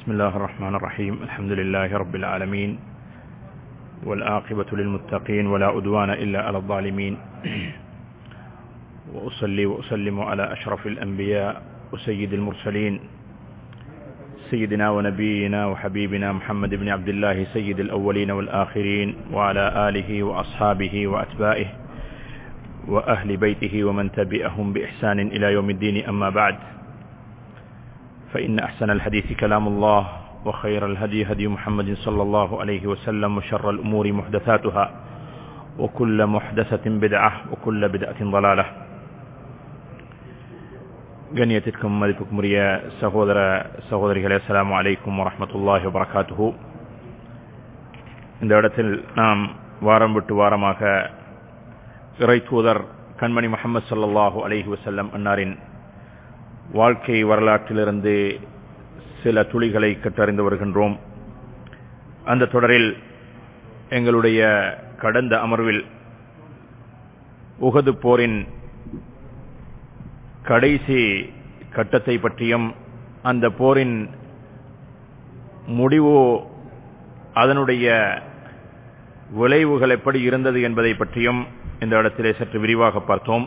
بسم الله الرحمن الرحيم الحمد لله رب العالمين والآقبة للمتقين ولا أدوان إلا على الظالمين وأصلي وأسلم على أشرف الأنبياء وسيد المرسلين سيدنا ونبينا وحبيبنا محمد بن عبد الله سيد الأولين والآخرين وعلى آله وأصحابه وأتباعه وأهل بيته ومن تبعهم بإحسان إلى يوم الدين أما بعد فإن أحسن الحديث كلام الله وخير الهدي هدي محمد صلى الله عليه وسلم وشر الأمور محدثاتها وكل محدثة بدعة وكل بدعة ضلالة கண்ணியத்திற்கும் மதிப்புக்கும் உரிய சகோதர சகோதரிகளே அஸ்லாம் அலைக்கும் வரமத்துல்லாஹி வரகாத்துஹு இந்த இடத்தில் நாம் வாரம் விட்டு வாரமாக இறை தூதர் கண்மணி முகமது சல்லாஹூ அலஹி வசல்லம் அன்னாரின் வாழ்க்கை வரலாற்றிலிருந்து சில துளிகளை கற்றறிந்து வருகின்றோம் அந்த தொடரில் எங்களுடைய கடந்த அமர்வில் உகது போரின் கடைசி கட்டத்தை பற்றியும் அந்த போரின் முடிவு அதனுடைய விளைவுகள் எப்படி இருந்தது என்பதை பற்றியும் இந்த இடத்திலே சற்று விரிவாக பார்த்தோம்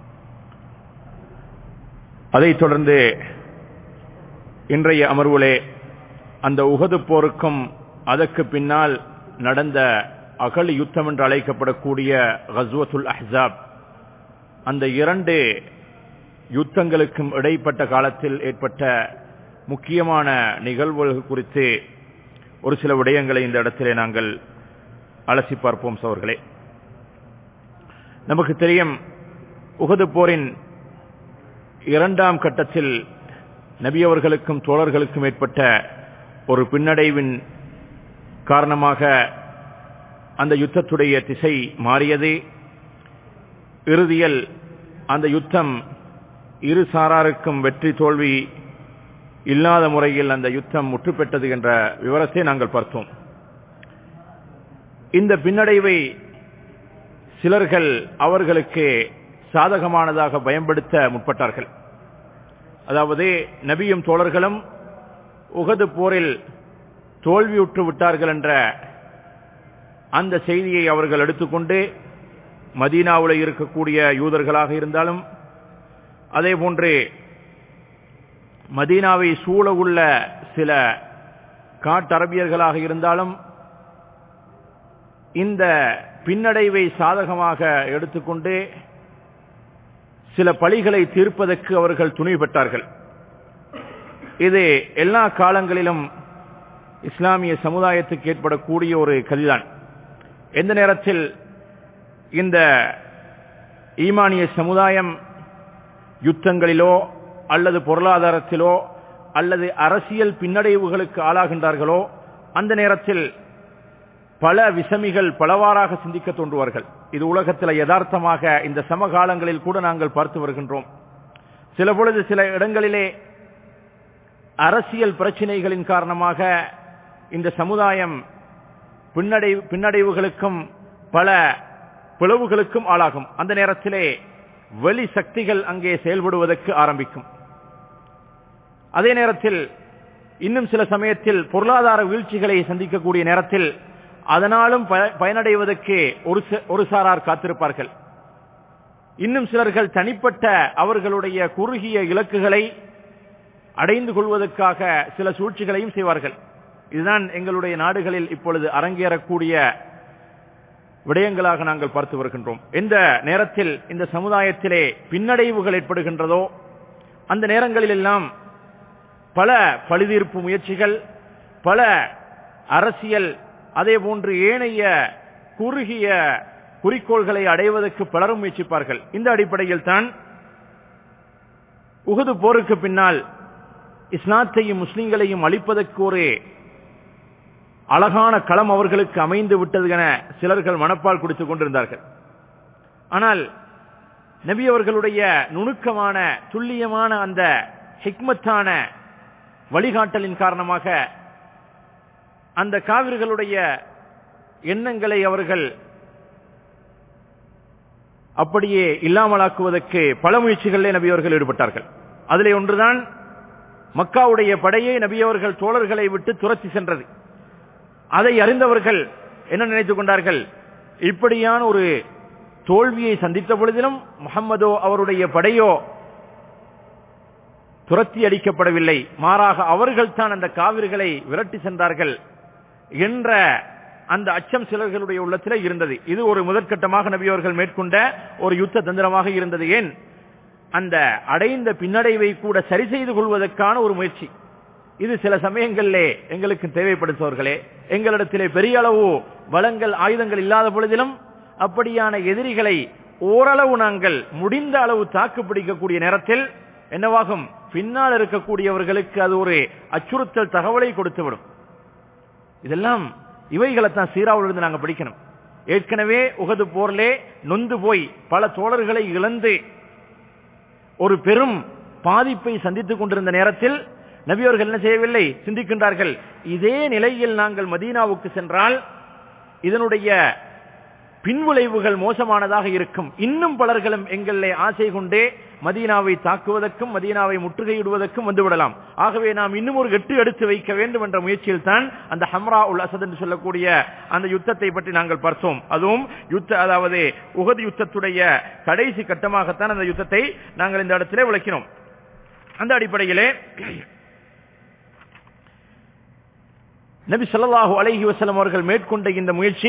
அதைத் தொடர்ந்து இன்றைய அமர்வுலே அந்த உகது போருக்கும் அதற்கு பின்னால் நடந்த அகல் யுத்தம் என்று அழைக்கப்படக்கூடிய ஹஸ்வத்துல் அஹ்சாப் அந்த இரண்டு யுத்தங்களுக்கும் இடைப்பட்ட காலத்தில் ஏற்பட்ட முக்கியமான நிகழ்வுகள் குறித்து ஒரு சில விடயங்களை இந்த இடத்திலே நாங்கள் அலசி பார்ப்போம் சவர்களே நமக்கு தெரியும் உகது போரின் இரண்டாம் கட்டத்தில் நபி அவர்களுக்கும் தோழர்களுக்கும் ஏற்பட்ட ஒரு பின்னடைவின் காரணமாக அந்த யுத்தத்துடைய திசை மாறியது இறுதியில் அந்த யுத்தம் இரு சாராருக்கும் வெற்றி தோல்வி இல்லாத முறையில் அந்த யுத்தம் முற்றுப்பெற்றது என்ற விவரத்தை நாங்கள் பார்த்தோம் இந்த பின்னடைவை சிலர்கள் அவர்களுக்கு சாதகமானதாக பயன்படுத்த முற்பட்டார்கள் அதாவது நபியும் தோழர்களும் உகது போரில் தோல்வியுற்று விட்டார்கள் என்ற அந்த செய்தியை அவர்கள் எடுத்துக்கொண்டு மதீனாவில் இருக்கக்கூடிய யூதர்களாக இருந்தாலும் அதே போன்று மதீனாவை சூழ உள்ள சில காட்டரபியர்களாக இருந்தாலும் இந்த பின்னடைவை சாதகமாக எடுத்துக்கொண்டு சில பழிகளை தீர்ப்பதற்கு அவர்கள் துணை பெற்றார்கள் இது எல்லா காலங்களிலும் இஸ்லாமிய சமுதாயத்துக்கு ஏற்படக்கூடிய ஒரு கதிதான் எந்த நேரத்தில் இந்த ஈமானிய சமுதாயம் யுத்தங்களிலோ அல்லது பொருளாதாரத்திலோ அல்லது அரசியல் பின்னடைவுகளுக்கு ஆளாகின்றார்களோ அந்த நேரத்தில் பல விசமிகள் பலவாறாக சிந்திக்க தோன்றுவார்கள் இது உலகத்தில் யதார்த்தமாக இந்த சமகாலங்களில் கூட நாங்கள் பார்த்து வருகின்றோம் சில பொழுது சில இடங்களிலே அரசியல் பிரச்சினைகளின் காரணமாக இந்த சமுதாயம் பின்னடை பின்னடைவுகளுக்கும் பல பிளவுகளுக்கும் ஆளாகும் அந்த நேரத்திலே வெளி சக்திகள் அங்கே செயல்படுவதற்கு ஆரம்பிக்கும் அதே நேரத்தில் இன்னும் சில சமயத்தில் பொருளாதார வீழ்ச்சிகளை சந்திக்கக்கூடிய நேரத்தில் அதனாலும் பயனடைவதற்கு ஒரு ஒரு சாரார் காத்திருப்பார்கள் இன்னும் சிலர்கள் தனிப்பட்ட அவர்களுடைய குறுகிய இலக்குகளை அடைந்து கொள்வதற்காக சில சூழ்ச்சிகளையும் செய்வார்கள் இதுதான் எங்களுடைய நாடுகளில் இப்பொழுது அரங்கேறக்கூடிய விடயங்களாக நாங்கள் பார்த்து வருகின்றோம் எந்த நேரத்தில் இந்த சமுதாயத்திலே பின்னடைவுகள் ஏற்படுகின்றதோ அந்த நேரங்களில் எல்லாம் பல பழிதீர்ப்பு முயற்சிகள் பல அரசியல் அதே போன்று ஏனைய குறுகிய குறிக்கோள்களை அடைவதற்கு பலரும் முயற்சிப்பார்கள் இந்த அடிப்படையில் தான் உகது போருக்கு பின்னால் இஸ்லாத்தையும் முஸ்லிம்களையும் அளிப்பதற்கு ஒரு அழகான களம் அவர்களுக்கு அமைந்து விட்டது என சிலர்கள் மனப்பால் குடித்துக் கொண்டிருந்தார்கள் ஆனால் நபி அவர்களுடைய நுணுக்கமான துல்லியமான அந்த ஹிக்மத்தான வழிகாட்டலின் காரணமாக அந்த காவிர்களுடைய எண்ணங்களை அவர்கள் அப்படியே இல்லாமலாக்குவதற்கு பல முயற்சிகளிலே நபி அவர்கள் ஈடுபட்டார்கள் அதிலே ஒன்றுதான் மக்காவுடைய படையை நபி அவர்கள் தோழர்களை விட்டு துரத்தி சென்றது அதை அறிந்தவர்கள் என்ன நினைத்துக் கொண்டார்கள் இப்படியான ஒரு தோல்வியை சந்தித்த பொழுதிலும் முகம்மதோ அவருடைய படையோ துரத்தி அடிக்கப்படவில்லை மாறாக அவர்கள் தான் அந்த காவிர்களை விரட்டி சென்றார்கள் என்ற அந்த அச்சம் சிலர்களுடைய உள்ளத்தில் இருந்தது இது ஒரு முதற்கட்டமாக நபி அவர்கள் மேற்கொண்ட ஒரு யுத்த தந்திரமாக இருந்தது ஏன் அந்த அடைந்த பின்னடைவை கூட சரி செய்து கொள்வதற்கான ஒரு முயற்சி இது சில சமயங்களிலே எங்களுக்கு தேவைப்படுத்தவர்களே எங்களிடத்திலே பெரிய அளவு வளங்கள் ஆயுதங்கள் இல்லாத பொழுதிலும் அப்படியான எதிரிகளை ஓரளவு நாங்கள் முடிந்த அளவு தாக்கு பிடிக்கக்கூடிய நேரத்தில் என்னவாகும் பின்னால் இருக்கக்கூடியவர்களுக்கு அது ஒரு அச்சுறுத்தல் தகவலை கொடுத்துவிடும் இதெல்லாம் இவைகளைத்தான் சீராவிலிருந்து நாங்கள் படிக்கணும் ஏற்கனவே உகது போர்லே நொந்து போய் பல தோழர்களை இழந்து ஒரு பெரும் பாதிப்பை சந்தித்துக் கொண்டிருந்த நேரத்தில் நபியவர்கள் என்ன செய்யவில்லை சிந்திக்கின்றார்கள் இதே நிலையில் நாங்கள் மதீனாவுக்கு சென்றால் இதனுடைய பின்விளைவுகள் மோசமானதாக இருக்கும் இன்னும் பலர்களும் எங்களை ஆசை கொண்டே மதீனாவை தாக்குவதற்கும் மதீனாவை முற்றுகையிடுவதற்கும் வந்துவிடலாம் ஆகவே நாம் இன்னும் ஒரு எட்டு எடுத்து வைக்க வேண்டும் என்ற முயற்சியில் தான் அந்த ஹம்ரா உல் அசத் என்று சொல்லக்கூடிய அந்த யுத்தத்தை பற்றி நாங்கள் பார்த்தோம் அதுவும் யுத்த அதாவது உகது யுத்தத்துடைய கடைசி கட்டமாகத்தான் அந்த யுத்தத்தை நாங்கள் இந்த இடத்திலே விளக்கினோம் அந்த அடிப்படையிலே நபி ஸல்லல்லாஹு அலைஹி வஸல்லம் அவர்கள் மேற்கொண்ட இந்த முயற்சி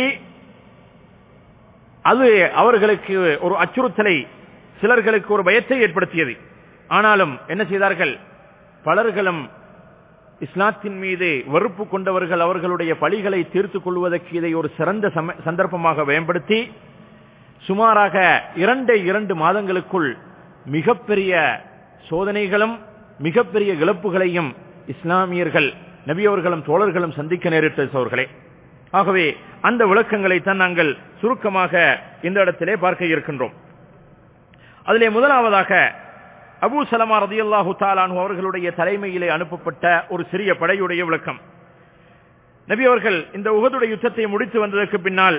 அது அவர்களுக்கு ஒரு அச்சுறுத்தலை சிலர்களுக்கு ஒரு பயத்தை ஏற்படுத்தியது ஆனாலும் என்ன செய்தார்கள் பலர்களும் இஸ்லாத்தின் மீது வெறுப்பு கொண்டவர்கள் அவர்களுடைய பழிகளை தீர்த்துக் கொள்வதற்கு இதை ஒரு சிறந்த சம- சந்தர்ப்பமாக பயன்படுத்தி சுமாராக இரண்டு இரண்டு மாதங்களுக்குள் மிகப்பெரிய சோதனைகளும் மிகப்பெரிய இழப்புகளையும் இஸ்லாமியர்கள் நபியவர்களும் தோழர்களும் சந்திக்க நேரிட்ட சோர்களே ஆகவே அந்த விளக்கங்களை தான் நாங்கள் சுருக்கமாக இந்த இடத்திலே பார்க்க இருக்கின்றோம் அதிலே முதலாவதாக அபூ சலமா ரதியல்லாஹு தாலானு அவர்களுடைய தலைமையிலே அனுப்பப்பட்ட ஒரு சிறிய படையுடைய விளக்கம் நபி அவர்கள் இந்த உகதுடைய யுத்தத்தை முடித்து வந்ததற்கு பின்னால்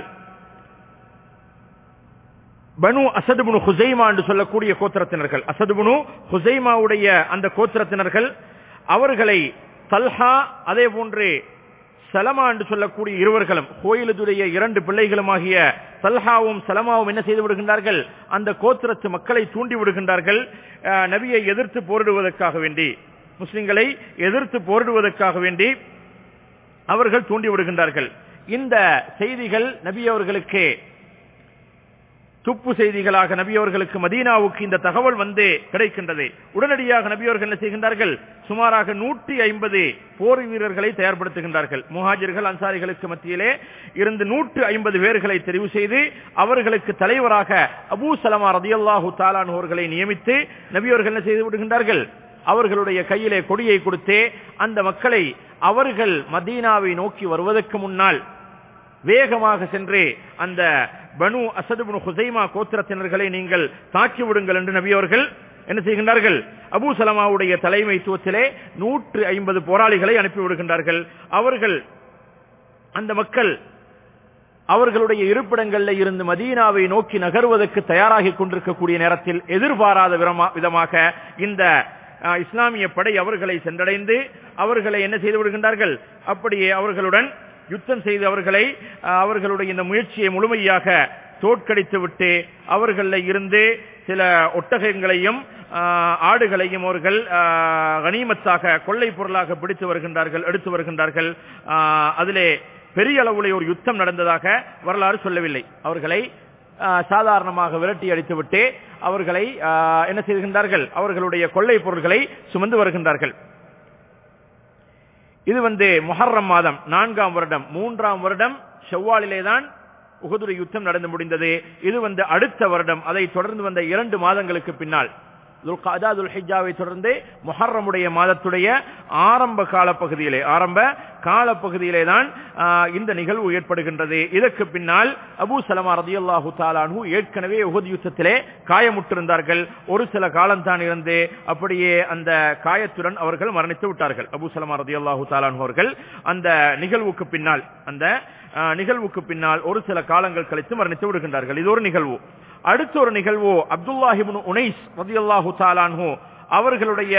பனு அசதுபுனு ஹுசைமா என்று சொல்லக்கூடிய கோத்திரத்தினர்கள் அசதுபுனு ஹுசைமாவுடைய அந்த கோத்திரத்தினர்கள் அவர்களை தல்ஹா அதே போன்று சலமா என்று சொல்லக்கூடிய இருவர்களும் கோயிலுடைய இரண்டு பிள்ளைகளுமாகிய தல்ஹாவும் சலமாவும் என்ன செய்து விடுகின்றார்கள் அந்த கோத்திரத்து மக்களை தூண்டி விடுகின்றார்கள் அஹ், நபியை எதிர்த்து போரிடுவதற்காக வேண்டி முஸ்லிம்களை எதிர்த்து போரிடுவதற்காக வேண்டி அவர்கள் தூண்டி விடுகின்றார்கள் இந்த செய்திகள் நபி அவர்களுக்கு துப்பு செய்திகளாக நபி அவர்களுக்கு மதீனாவுக்கு இந்த தகவல் வந்து கிடைக்கின்றது உடனடியாக நபி அவர்கள் என்ன செய்கின்றார்கள் சுமாராக நூற்றி ஐம்பது போர் வீரர்களை தயார்படுத்துகின்றார்கள் முஹாஜிர்கள் அன்சாரிகளுக்கு மத்தியிலே இருந்து நூற்று ஐம்பது பேர்களை தெரிவு செய்து அவர்களுக்கு தலைவராக அபூ சலமா ரதியல்லாஹு தாலான் அவர்களை நியமித்து நபி அவர்கள் என்ன செய்து விடுகின்றார்கள் அவர்களுடைய கையிலே கொடியை கொடுத்தே அந்த மக்களை அவர்கள் மதீனாவை நோக்கி வருவதற்கு முன்னால் வேகமாக சென்று அந்த பனு அசதுபுனு ஹுசைமா கோத்திரத்தினர்களை நீங்கள் தாக்கி விடுங்கள் என்று நபி அவர்கள் என்ன செய்கின்றார்கள் அபூ சலமாவுடைய தலைமைத்துவத்திலே நூற்று ஐம்பது போராளிகளை அனுப்பி விடுகின்றார்கள் அவர்கள் அந்த மக்கள் அவர்களுடைய இருப்பிடங்களில் இருந்து மதீனாவை நோக்கி நகர்வதற்கு தயாராகி கொண்டிருக்கக்கூடிய நேரத்தில் எதிர்பாராத விரமா- விதமாக இந்த அஹ், இஸ்லாமிய படை அவர்களை சென்றடைந்து அவர்களை என்ன செய்து விடுகின்றார்கள் அப்படியே அவர்களுடன் யுத்தம் செய்து அவர்களை அஹ், அவர்களுடைய இந்த முயற்சியை முழுமையாக தோற்கடித்து விட்டு அவர்களில் இருந்து சில ஒட்டகங்களையும் அஹ், ஆடுகளையும் அவர்கள் அஹ், கனிமத்தாக கொள்ளை பொருளாக பிடித்து வருகின்றார்கள் எடுத்து வருகின்றார்கள் அஹ், அதிலே பெரிய அளவுல ஒரு யுத்தம் நடந்ததாக வரலாறு சொல்லவில்லை அவர்களை ஆஹ், சாதாரணமாக விரட்டி அடித்துவிட்டு அவர்களை ஆஹ், என்ன செய்கின்றார்கள் அவர்களுடைய கொள்ளை பொருள்களை சுமந்து வருகின்றார்கள் இது வந்து முஹர்ரம் மாதம் நான்காம் வருடம் மூன்றாம் வருடம் செவ்வாலிலே தான் உகதுரை யுத்தம் நடந்து முடிந்தது இது வந்து அடுத்த வருடம் அதை தொடர்ந்து வந்த இரண்டு மாதங்களுக்கு பின்னால் துல்காதா துல்ஹிஜாவை தொடர்ந்து முஹர்ரமுடைய மாதத்துடைய ஆரம்ப கால பகுதியிலே ஆரம்ப கால பகுதியிலே தான் ஆஹ், இந்த நிகழ்வு ஏற்படுகின்றது இதற்கு பின்னால் அபூ சலமா ரதியல்லாஹு தாலானு ஏற்கனவே உகது யுத்தத்திலே காயமுற்றிருந்தார்கள் ஒரு சில காலம்தான் இருந்து அப்படியே அந்த காயத்துடன் அவர்கள் மரணித்து விட்டார்கள் அபூ சலமா ரதியல்லாஹு தாலானு அவர்கள் அந்த நிகழ்வுக்கு பின்னால் அந்த ஆஹ், நிகழ்வுக்கு பின்னால் ஒரு சில காலங்கள் கழித்து மரணித்து விடுகின்றார்கள் இது ஒரு நிகழ்வு அடுத்த ஒரு நிகழ்வு அப்துல்லாஹிபின் உனைஸ் ரதியல்லாஹு தாலான்ஹு அவர்களுடைய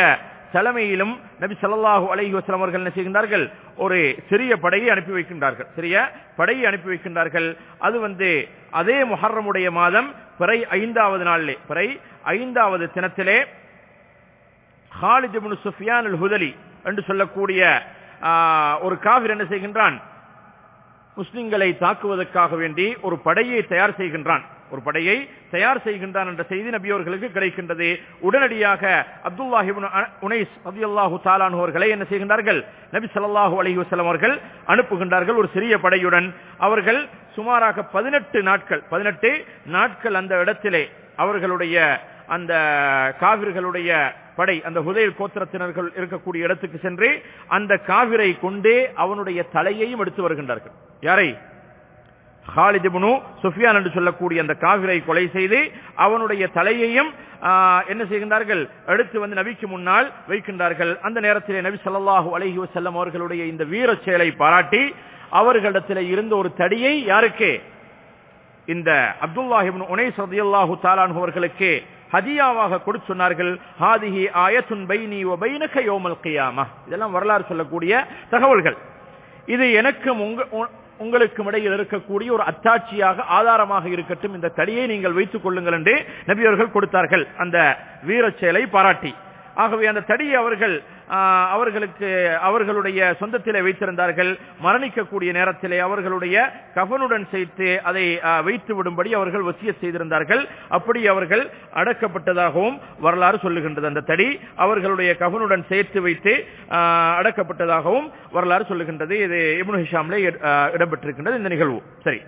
தலைமையிலும் நபி ஸல்லல்லாஹு அலைஹி வஸல்லம் அவர்கள் என்ன செய்கின்றார்கள் ஒரு சிறிய படையை அனுப்பி வைக்கின்றார்கள் சிறிய படையை அனுப்பி வைக்கின்றார்கள் அது வந்து அதே முஹர்ரமுடைய மாதம் பிறை ஐந்தாவது நாளிலே பிறை ஐந்தாவது தினத்திலே ஹாலித் இப்னு சுஃபியான் அல் ஹுதலி என்று சொல்லக்கூடிய ஆ, ஒரு காவிர் என்ன செய்கின்றான் முஸ்லிம்களை தாக்குவதற்காக வேண்டி ஒரு படையை தயார் செய்கின்றான் ஒரு படையை தயார் செய்கின்றான் என்ற செய்தி நபி அவர்களுக்கு கிடைக்கின்றது உடனடியாக அப்துல்லாஹி இப்னு அ- உனைஸ் ரலியல்லாஹு தஆலா அன்ஹு அவர்களை என்ன செய்கின்றார்கள் நபி ஸல்லல்லாஹு அலைஹி வஸல்லம் அவர்கள் அனுப்புகின்றார்கள் ஒரு சிறிய படையுடன் அவர்கள் சுமாராக பதினெட்டு நாட்கள் பதினெட்டு நாட்கள் அந்த இடத்திலே அவர்களுடைய அந்த காவிர்களுடைய படை அந்த ஹுதைல் கோத்திரத்தினர்கள் இருக்கக்கூடிய இடத்துக்கு சென்று அந்த காவிரை கொண்டே அவனுடைய தலையையும் எடுத்து வருகின்றார்கள் யாரை ஹாலித் இப்னு சுஃபியான் என்று சொல்லக்கூடிய அந்த காவிரை கொலை செய்து அவனுடைய தலையையும் ஆ, என்ன செய்கின்றார்கள் எடுத்து வந்து நபிக்கு முன்னால் வைக்கின்றார்கள் அந்த நேரத்திலே நபி ஸல்லல்லாஹு அலைஹி வஸல்லம் அவர்களுடைய இந்த வீர செயலை பாராட்டி அவர்களிடத்திலே இருந்த ஒரு தடியை யாருக்கு இந்த அப்துல்லாஹ் இப்னு உனைஸ் ரலியல்லாஹு தஆலா அன்ஹு அவர்களுக்கு ஹதியாவாக கொடுத்து சொன்னார்கள் ஹாதிஹி ஆயத்துன் பைனி வ பைனக யௌமல் கியாமah இதெல்லாம் வரலாறு சொல்லக்கூடிய தகவல்கள் இது எனக்கும் உங்க உ- உங்களுக்கும் இடையில் இருக்கக்கூடிய ஒரு அத்தாட்சியாக ஆதாரமாக இருக்கட்டும் இந்த தடியை நீங்கள் வைத்துக் கொள்ளுங்கள் என்று நபி அவர்கள் கொடுத்தார்கள் அந்த வீரச் செயலை பாராட்டி ஆகவே அந்த தடியை அவர்கள் ஆ, அவர்களுக்கு அவர்களுடைய சொந்தத்திலே வைத்திருந்தார்கள் மரணிக்கக்கூடிய நேரத்திலே அவர்களுடைய கஃனுடன் சேர்த்து அதை ஆ, வைத்து விடும்படி அவர்கள் வசிய செய்திருந்தார்கள் அப்படி அவர்கள் அடக்கப்பட்டதாகவும் வரலாறு சொல்லுகின்றது அந்த தடி அவர்களுடைய கஃனுடன் சேர்த்து வைத்து ஆ, அடக்கப்பட்டதாகவும் வரலாறு சொல்லுகின்றது இது இப்னு ஹிஷாம்லே இட- ஆ, இடம்பெற்றிருக்கின்றது இந்த நிகழ்வு சரி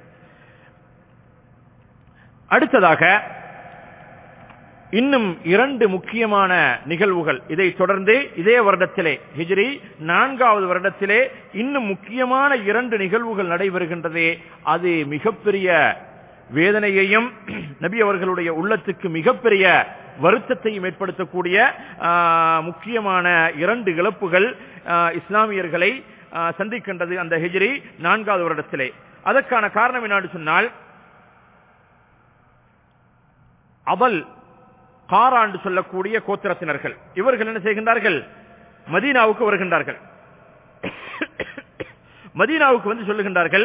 அடுத்ததாக இன்னும் இரண்டு முக்கியமான நிகழ்வுகள் இதை தொடர்ந்து இதே வருடத்திலே ஹிஜ்ரி நான்காவது வருடத்திலே இன்னும் முக்கியமான இரண்டு நிகழ்வுகள் நடைபெறுகின்றது அது மிகப்பெரிய வேதனையையும் நபி அவர்களுடைய உள்ளத்துக்கு மிகப்பெரிய வருத்தத்தையும் ஏற்படுத்தக்கூடிய ஆ, முக்கியமான இரண்டு இழப்புகள் ஆ, இஸ்லாமியர்களை ஆ, சந்திக்கின்றது அந்த ஹிஜ்ரி நான்காவது வருடத்திலே அதற்கான காரணம் என்னன்னு சொன்னால் அவல் காராண்டு சொல்லக்கூடிய கோத்திரத்தினர்கள் இவர்கள் என்ன செய்கின்றார்கள் மதீனாவுக்கு வருகின்றார்கள் மதீனாவுக்கு வந்து சொல்லுகின்றார்கள்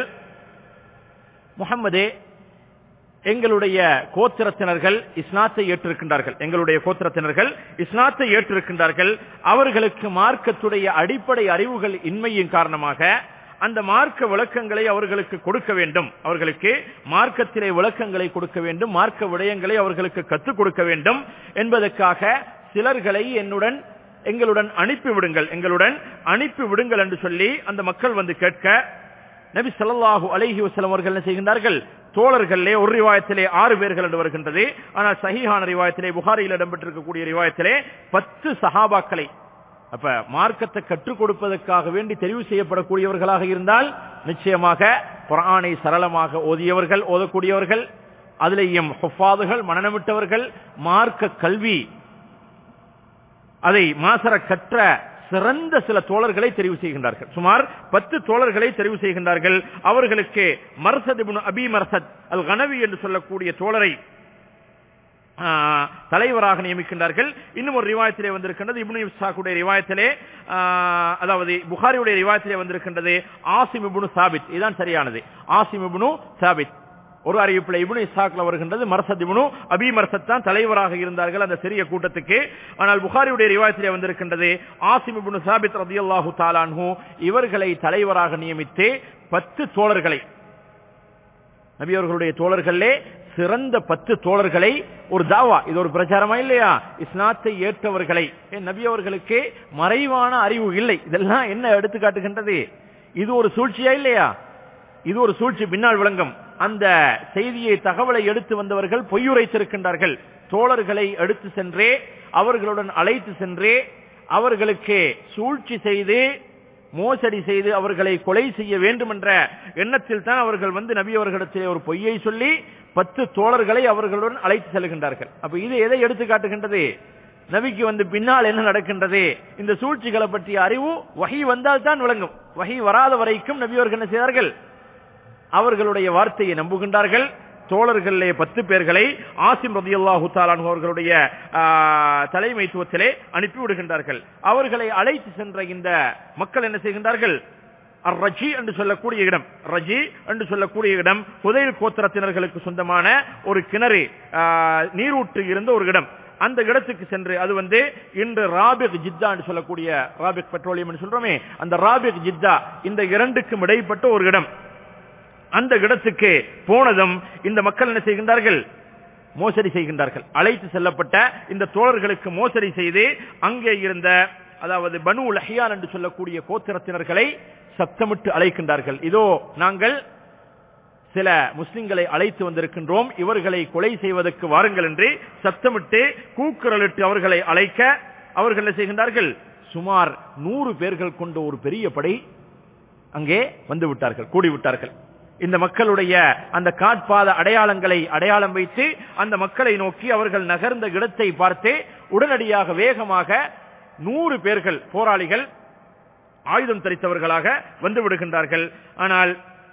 முகம்மதே எங்களுடைய கோத்திரத்தினர்கள் இஸ்லாத்தை ஏற்றிருக்கின்றார்கள் எங்களுடைய கோத்திரத்தினர்கள் இஸ்லாத்தை ஏற்றிருக்கின்றார்கள் அவர்களுக்கு மார்க்கத்துடைய அடிப்படை அறிவுகள் இன்மையின் காரணமாக அந்த மார்க்க விளக்கங்களை அவர்களுக்கு கொடுக்க வேண்டும் அவர்களுக்கு மார்க்கத்திலே விளக்கங்களை கொடுக்க வேண்டும் மார்க்க விடயங்களை அவர்களுக்கு கற்றுக் கொடுக்க வேண்டும் என்பதற்காக சிலர்களை என்னுடன் எங்களுடன் அனுப்பி விடுங்கள் எங்களுடன் அனுப்பி விடுங்கள் என்று சொல்லி அந்த மக்கள் வந்து கேட்க நபி ஸல்லல்லாஹு அலைஹி வஸல்லம் அவர்கள் என்ன செய்கின்றார்கள் தோழர்களே ஒரு ரிவாயத்திலே ஆறு பேர்கள் என்று வருகின்றது ஆனால் சஹீஹான ரிவாயத்திலே புகாரியில் இடம்பெற்றிருக்கக்கூடிய ரிவாயத்திலே பத்து சஹாபாக்களை அப்ப மார்க்கத்தை கற்றுக் கொடுப்பதற்காக வேண்டி தெரிவு செய்யப்படக்கூடியவர்களாக இருந்தால் நிச்சயமாக குர்ஆனை சரளமாக ஓதியவர்கள் ஓதக்கூடியவர்கள் அதிலேயும் ஹுஃபாதுகள் மனநமிட்டவர்கள் மார்க்க கல்வி அதை மாசர கற்ற சிறந்த சில தோழர்களை தெரிவு செய்கின்றார்கள் சுமார் பத்து தோழர்களை தெரிவு செய்கின்றார்கள் அவர்களுக்கு மர்சத் இப்னு அபி மர்சத் அல் கனவி என்று சொல்லக்கூடிய தோழரை ஆ, தலைவராக நியமிக்கின்றார்கள் இன்னும் ஒரு ரிவாயத்திலே வந்திருக்கின்றது இப்னு இப்சாக்குடைய ரிவாயத்திலே ஆ, அதாவது புகாரியுடைய ரிவாயத்திலே வந்திருக்கின்றது ஆசிம் இப்னு சாபித் இதுதான் சரியானது ஆசிம் இப்னு சாபித் ஒரு அறிவிப்பில் இப்னு இஸ்ஹாக்ல வருகின்றது மர்சத் இப்னு அபி மர்சத் தான் தலைவராக இருந்தார்கள் அந்த சிறிய கூட்டத்துக்கு ஆனால் புகாரியுடைய ரிவாயத்திலே வந்திருக்கின்றது ஆசிம் இப்னு சாபித் ரதியல்லாஹு தாலான்ஹு இவர்களை தலைவராக நியமித்து பத்து தோழர்களை நபி அவர்களுடைய தோழர்களே சிறந்த பத்து தோழர்களை ஒரு தாவா இது ஒரு பிரச்சாரமா இல்லையா இஸ்லாத்தை ஏற்றவர்களை ஏன் நபி அவர்களுக்கு மறைவான அறிவு இல்லை இதெல்லாம் என்ன எடுத்து காட்டுகின்றது இது ஒரு சூழ்ச்சியா இல்லையா இது ஒரு சூழ்ச்சி பின்னால் விளங்கும் அந்த செய்தியை தகவலை எடுத்து வந்தவர்கள் பொய்யுரைத்திருக்கின்றார்கள் தோழர்களை எடுத்து சென்றே அவர்களுடன் அழைத்து சென்றே அவர்களுக்கு சூழ்ச்சி செய்து மோசடி செய்து அவர்களை கொலை செய்ய வேண்டும் என்ற எண்ணத்தில் தான் அவர்கள் வந்து நபி அவர்களிடத்திலே ஒரு பொய்யை சொல்லி பத்து தோழர்களை அவர்களுடன் அழைத்து செல்கின்றார்கள் அப்ப இது எதை எடுத்து காட்டுகின்றது நபிக்கு வந்து பின்னால் என்ன நடக்கின்றது இந்த சூழ்ச்சிகளை பற்றிய அறிவு வகை வந்தால் தான் விளங்கும் வகை வராத வரைக்கும் நபி அவர்கள் என்ன செய்தார்கள் அவர்களுடைய வார்த்தையை நம்புகின்றார்கள் தோழர்களே பத்து பேர்களை ஆசிம் ரதியுல்லாஹு தாலான் அவர்களுடைய ஆ, தலைமைத்துவத்திலே அனுப்பி விடுகின்றார்கள் அவர்களை அழைத்து சென்ற இந்த மக்கள் என்ன செய்கின்றார்கள் அர் ரஜி என்று சொல்லக்கூடிய இடம் ரஜி என்று சொல்லக்கூடிய இடம் புதையல் கோத்திரத்தினர்களுக்கு சொந்தமான ஒரு கிணறு ஆ, நீரூற்று இருந்த ஒரு இடம் அந்த இடத்துக்கு சென்று அது வந்து இன்று ராபிக் ஜித்தா என்று சொல்லக்கூடிய ராபிக் பெட்ரோலியம் என்று சொல்றோமே அந்த ராபிக் ஜித்தா இந்த இரண்டுக்கும் இடைப்பட்ட ஒரு இடம் அந்த இடத்துக்கு போனதும் இந்த மக்கள் என்ன செய்கின்றார்கள் மோசடி செய்கின்றார்கள் அழைத்து செல்லப்பட்ட இந்த தோழர்களுக்கு மோசடி செய்து அங்கே இருந்த அதாவது பனு லஹியான் என்று சொல்லக்கூடிய கோத்திரத்தினர்களை சத்தமிட்டு அழைக்கின்றார்கள் இதோ நாங்கள் சில முஸ்லிம்களை அழைத்து வந்திருக்கின்றோம் இவர்களை கொலை செய்வதற்கு வாருங்கள் என்று சத்தமிட்டு கூக்குரலிட்டு அவர்களை அழைக்க அவர்கள் என்ன செய்கின்றார்கள் சுமார் நூறு பேர்கள் கொண்ட ஒரு பெரிய படை அங்கே வந்து விட்டார்கள் கூடி விட்டார்கள் இந்த மக்களுடைய அந்த காட்பாத அடையாளங்களை அடையாளம் வைத்து அந்த மக்களை நோக்கி அவர்கள் நகர்ந்த இடத்தை பார்த்து உடனடியாக வேகமாக நூறு பேர்கள் போராளிகள் ஆயுதம் தரித்தவர்களாக வந்து விடுகின்றார்கள் ஆனால்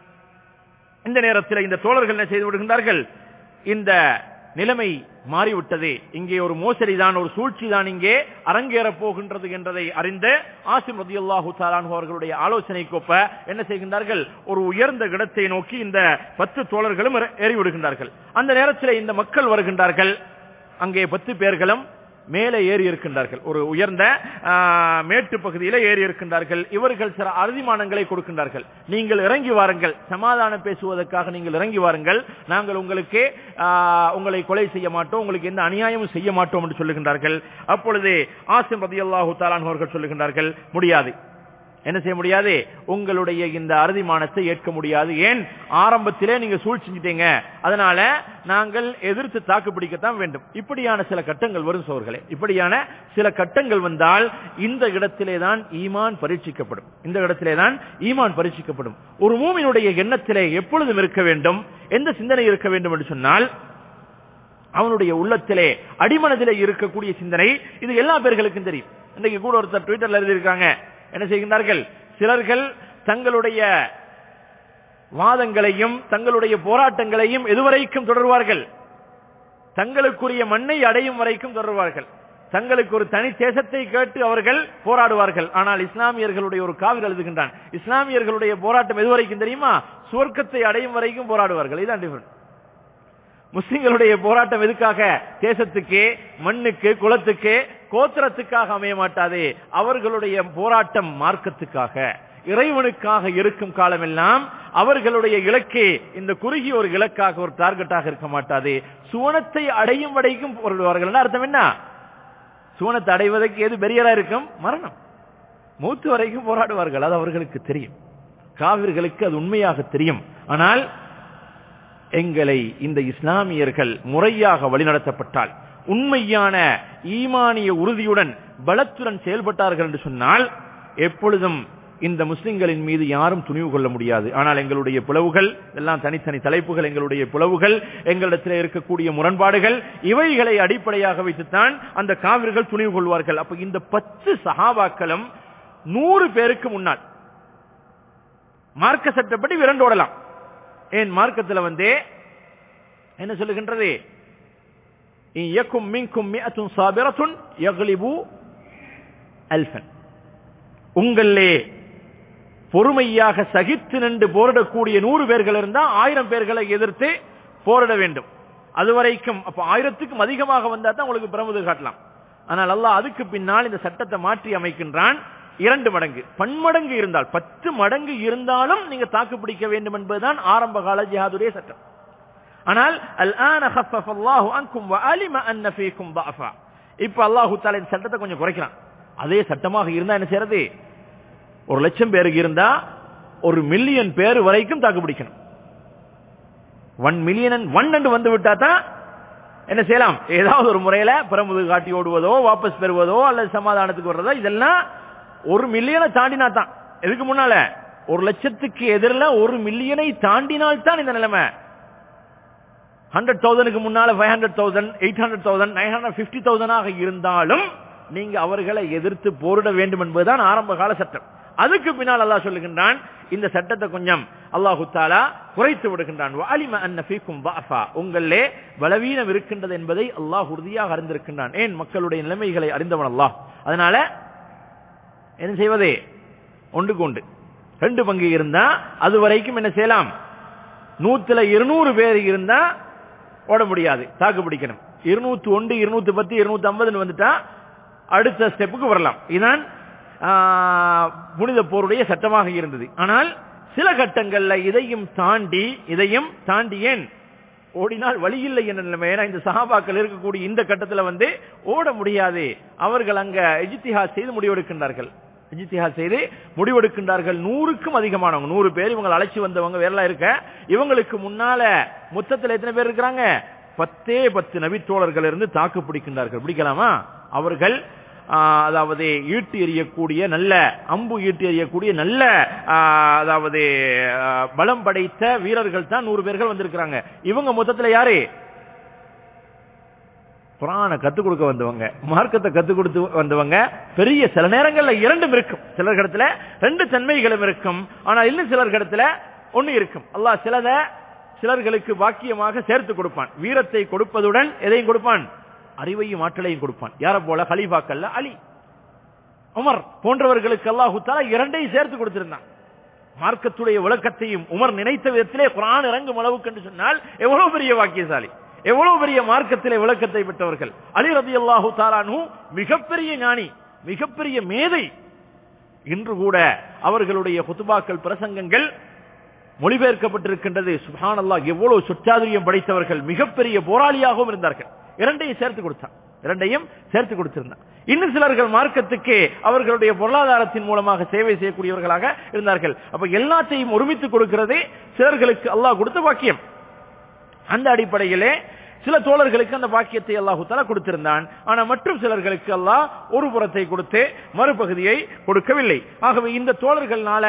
இந்த நேரத்தில் இந்த தோழர்கள் என்ன செய்து விடுகின்றார்கள் இந்த நிலைமை மாறிவிட்டது இங்கே ஒரு மோசடி தான் ஒரு சூழ்ச்சி தான் இங்கே அரங்கேறப் போகின்றது என்றதை அறிந்த ஆசிம் ரதியுல்லாஹு தாலான் அவர்களுடைய ஆலோசனை கோப்ப என்ன செய்கின்றார்கள் ஒரு உயர்ந்த இடத்தை நோக்கி இந்த பத்து தோழர்களும் ஏறி- ஏறி விடுகின்றார்கள் அந்த நேரத்தில் இந்த மக்கள் வருகின்றார்கள் அங்கே பத்து பேர்களும் மேலே ஏறி இருக்கின்றார்கள் ஒரு உயர்ந்த ஆ, மேட்டு பகுதியில ஏறி இருக்கின்றார்கள் இவர்கள் சில அறுதிமானங்களை கொடுக்கின்றார்கள் நீங்கள் இறங்கி வாருங்கள் சமாதானம் பேசுவதற்காக நீங்கள் இறங்கி வாருங்கள் நாங்கள் உங்களுக்கு ஆ, உங்களை கொலை செய்ய மாட்டோம் உங்களுக்கு எந்த அநியாயமும் செய்ய மாட்டோம் என்று சொல்லுகின்றார்கள் அப்பொழுது ஆசிம் ரதியல்லாஹு தாலான் அவர்கள் சொல்லுகின்றார்கள் முடியாது என்ன செய்ய முடியாது உங்களுடைய இந்த அறுதிமானத்தை ஏற்க முடியாது ஏன் ஆரம்பத்திலே நீங்க சூழ் செஞ்சிட்டீங்க அதனால நாங்கள் எதிர்த்து தாக்கு பிடிக்கத்தான் வேண்டும் இப்படியான சில கட்டங்கள் வரும் சோர்களே இப்படியான சில கட்டங்கள் வந்தால் இந்த இடத்திலே தான் ஈமான் பரீட்சிக்கப்படும் இந்த இடத்திலே தான் ஈமான் பரீட்சிக்கப்படும் ஒரு மூமினுடைய எண்ணத்திலே எப்பொழுதும் இருக்க வேண்டும் எந்த சிந்தனை இருக்க வேண்டும் என்று சொன்னால் அவனுடைய உள்ளத்திலே அடிமனதிலே இருக்கக்கூடிய சிந்தனை இது எல்லா பேர்களுக்கும் தெரியும் இன்றைக்கு கூட ஒருத்தர் ட்விட்டர்ல எழுதியிருக்காங்க என்ன செய்கின்றார்கள் சிலர்கள் தங்களுடைய வாதங்களையும் தங்களுடைய போராட்டங்களையும் எதுவரைக்கும் தொடர்வார்கள் தங்களுக்குரிய மண்ணை அடையும் வரைக்கும் தொடர்வார்கள் தங்களுக்கு ஒரு தனி தேசத்தை கேட்டு அவர்கள் போராடுவார்கள் ஆனால் இஸ்லாமியர்களுடைய ஒரு காவிரி எழுதுகின்றான் இஸ்லாமியர்களுடைய போராட்டம் எதுவரைக்கும் தெரியுமா சுவர்க்கத்தை அடையும் வரைக்கும் போராடுவார்கள் இதுதான் டிஃபரண்ட் முஸ்லிம்களுடைய போராட்டம் எதுக்காக தேசத்துக்கு மண்ணுக்கு குலத்துக்கு கோத்திரத்துக்காக அமைய மாட்டாது அவர்களுடைய போராட்டம் மார்க்கத்துக்காக இறைவனுக்காக இருக்கும் காலமெல்லாம் அவர்களுடைய இலக்கு இந்த குறுகிய ஒரு இலக்காக ஒரு டார்கெட்டாக இருக்க மாட்டாது சுவனத்தை அடையும் வரைக்கும் போராடுவார்கள் அர்த்தம் என்ன சுவனத்தை அடைவதற்கு எது பெரியரா இருக்கும் மரணம் மூத்து வரைக்கும் போராடுவார்கள் அது அவர்களுக்கு தெரியும் காவிர்களுக்கு அது உண்மையாக தெரியும் ஆனால் எங்களை இந்த இஸ்லாமியர்கள் முறையாக வழிநடத்தப்பட்டால் உண்மையான ஈமானிய உறுதியுடன் பலத்துடன் செயல்பட்டார்கள் என்று சொன்னால் எப்பொழுதும் இந்த முஸ்லிம்களின் மீது யாரும் துணிவு கொள்ள முடியாது ஆனால் எங்களுடைய பிளவுகள் எல்லாம் தனித்தனி தலைப்புகள் எங்களுடைய பிளவுகள் எங்களிடத்தில் இருக்கக்கூடிய முரண்பாடுகள் இவைகளை அடிப்படையாக வைத்துத்தான் அந்த காவிர்கள் துணிவு கொள்வார்கள் அப்ப இந்த பத்து சகாபாக்களும் நூறு பேருக்கு முன்னால் மார்க்க சட்டப்படி விரண்டோடலாம் ஏன் மார்க்கத்தில் வந்து என்ன சொல்லுகின்றது உங்களே பொறுமையாக சகித்து நின்று போரிடக்கூடிய நூறு பேர்கள் இருந்தா ஆயிரம் பேர்களை எதிர்த்து போரிட வேண்டும் அதுவரைக்கும் அப்ப ஆயிரத்துக்கும் அதிகமாக வந்தா தான் உங்களுக்கு பிரமுது காட்டலாம் ஆனால் அல்லாஹ் அதுக்கு பின்னால் இந்த சட்டத்தை மாற்றி அமைக்கின்றான் இரண்டு மடங்கு பன்மடங்கு இருந்தால் பத்து மடங்கு இருந்தாலும் நீங்க தாக்கு பிடிக்க வேண்டும் என்பதுதான் ஆரம்ப கால ஜிஹாதுடைய சட்டம் ஆனால் அல்ஆன خفف الله عنكم وعلم ان فيكم ضعفا இப்ப அல்லாஹ் தஆலா இந்த சட்டத்தை கொஞ்சம் குறைக்கிறான் அதே சட்டமாக இருந்தா என்ன செய்யறது ஒரு லட்சம் பேருக்கு இருந்தா ஒரு மில்லியன் பேர் வரைக்கும் தாக்கு பிடிக்கணும் ஒன் மில்லியன் ஒன் என்று வந்து விட்டா தான் என்ன செய்யலாம் ஏதாவது ஒரு முறையில பிரமுது காட்டி ஓடுவதோ வாபஸ் பெறுவதோ அல்லது சமாதானத்துக்கு வர்றதோ இதெல்லாம் ஒரு மில்லியனை தாண்டினா தான் எதுக்கு முன்னால ஒரு லட்சத்துக்கு எதிரில் ஒரு மில்லியனை தாண்டினால் தான் இந்த நிலைமை ஹண்ட்ரட் தௌசண்ட்க்கு முன்னால five hundred thousand eight hundred thousand nine hundred fifty தௌசண்டாக இருந்தாலும் நீங்க அவர்களை எதிர்த்து போரிட வேண்டும் என்பதுதான் ஆரம்ப கால சட்டம் அதுக்கு பின்னால் அல்லாஹ் சொல்லுகின்றான் இந்த சட்டத்தை கொஞ்சம் அல்லாஹு தாலா குறைத்து விடுகின்றான் அலிம அன்னஃபீக்கும் வாஃபா உங்களே பலவீனம் இருக்கின்றது என்பதை அல்லாஹ் உறுதியாக அறிந்திருக்கின்றான் ஏன் மக்களுடைய நிலைமைகளை அறிந்தவன் அல்லாஹ் அதனால என்ன செய்வதே ஒன்று கொண்டு ரெண்டு பங்கு இருந்தா அது வரைக்கும் என்ன செய்யலாம் நூத்துல இருநூறு பேர் இருந்தா ஓட முடியாது தாக்கு பிடிக்கணும் இருநூத்தி ஒன்று இருநூத்தி பத்து இருநூத்தி ஐம்பதுன்னு வந்துட்டா அடுத்த ஸ்டெப்புக்கு வரலாம் இதுதான் புனித போருடைய சட்டமாக இருந்தது ஆனால் சில கட்டங்கள்ல இதையும் தாண்டி இதையும் தாண்டி ஏன் ஓடினால் வழி இல்லை என்ற நிலைமை ஏன்னா இந்த சகாபாக்கள் இருக்கக்கூடிய இந்த கட்டத்தில் வந்து ஓட முடியாது அவர்கள் அங்க எஜித்திஹா செய்து முடிவெடுக்கின்றார்கள் இஜித்திஹா செய்து முடிவெடுக்கின்றார்கள் நூறுக்கும் அதிகமானவங்க நூறு பேர் இவங்க அழைச்சி வந்தவங்க வேறலாம் இருக்க இவங்களுக்கு முன்னால மொத்தத்தில் எத்தனை பேர் இருக்கிறாங்க பத்தே பத்து நபித்தோழர்கள் இருந்து தாக்கு பிடிக்கின்றார்கள் பிடிக்கலாமா அவர்கள் அதாவது ஈட்டு எறியக்கூடிய நல்ல அம்பு ஈட்டு எறியக்கூடிய நல்ல அதாவது பலம் படைத்த வீரர்கள் தான் நூறு பேர்கள் வந்திருக்கிறாங்க இவங்க மொத்தத்தில் யாரு குரான கத்துக் கொடுக்க வந்தவங்க மார்க்கத்தை கத்துக் கொடுத்து வந்தவங்க பெரிய சில நேரங்கள்ல இரண்டும் இருக்கும் சிலர் இடத்துல ரெண்டு தன்மைகளும் இருக்கும் ஆனால் இன்னும் சிலர் இடத்துல ஒண்ணு இருக்கும் அல்லாஹ் சிலத சிலர்களுக்கு பாக்கியமாக சேர்த்து கொடுப்பான் வீரத்தை கொடுப்பதுடன் எதையும் கொடுப்பான் அறிவையும் ஆற்றலையும் கொடுப்பான் யார போல ஹலீஃபாக்கல்ல அலி உமர் போன்றவர்களுக்கு அல்லாஹு தாலா இரண்டையும் சேர்த்து கொடுத்திருந்தான் மார்க்கத்துடைய விளக்கத்தையும் உமர் நினைத்த விதத்திலே குரான் இறங்கும் அளவுக்கு என்று சொன்னால் எவ்வளவு பெரிய வாக்கியசாலி எவ்வளவு பெரிய மார்க்கத்திலே விளக்கத்தை பெற்றவர்கள் அலி ரதி அல்லாஹு தாலானு மிகப்பெரிய ஞானி மிகப்பெரிய மேதை இன்று கூட அவர்களுடைய குத்துபாக்கள் பிரசங்கங்கள் மொழிபெயர்க்கப்பட்டிருக்கின்றது சுஹான் அல்லாஹ் எவ்வளவு சொற்சாதுரியம் படைத்தவர்கள் மிகப்பெரிய போராளியாகவும் இருந்தார்கள் இரண்டையும் சேர்த்து கொடுத்தான் இரண்டையும் சேர்த்து கொடுத்திருந்தான் இன்னும் சிலர்கள் மார்க்கத்துக்கு அவர்களுடைய பொருளாதாரத்தின் மூலமாக சேவை செய்யக்கூடியவர்களாக இருந்தார்கள் அப்ப எல்லாத்தையும் ஒருமித்துக் கொடுக்கிறது சிலர்களுக்கு அல்லாஹ் கொடுத்த பாக்கியம் அந்த அடிப்படையிலே சில தோழர்களுக்கு அந்த பாக்கியத்தை அல்லாஹு தலா கொடுத்திருந்தான் ஆனா மற்றும் சிலர்களுக்கு அல்லாஹ் ஒரு புறத்தை கொடுத்து மறுபகுதியை கொடுக்கவில்லை ஆகவே இந்த தோழர்களால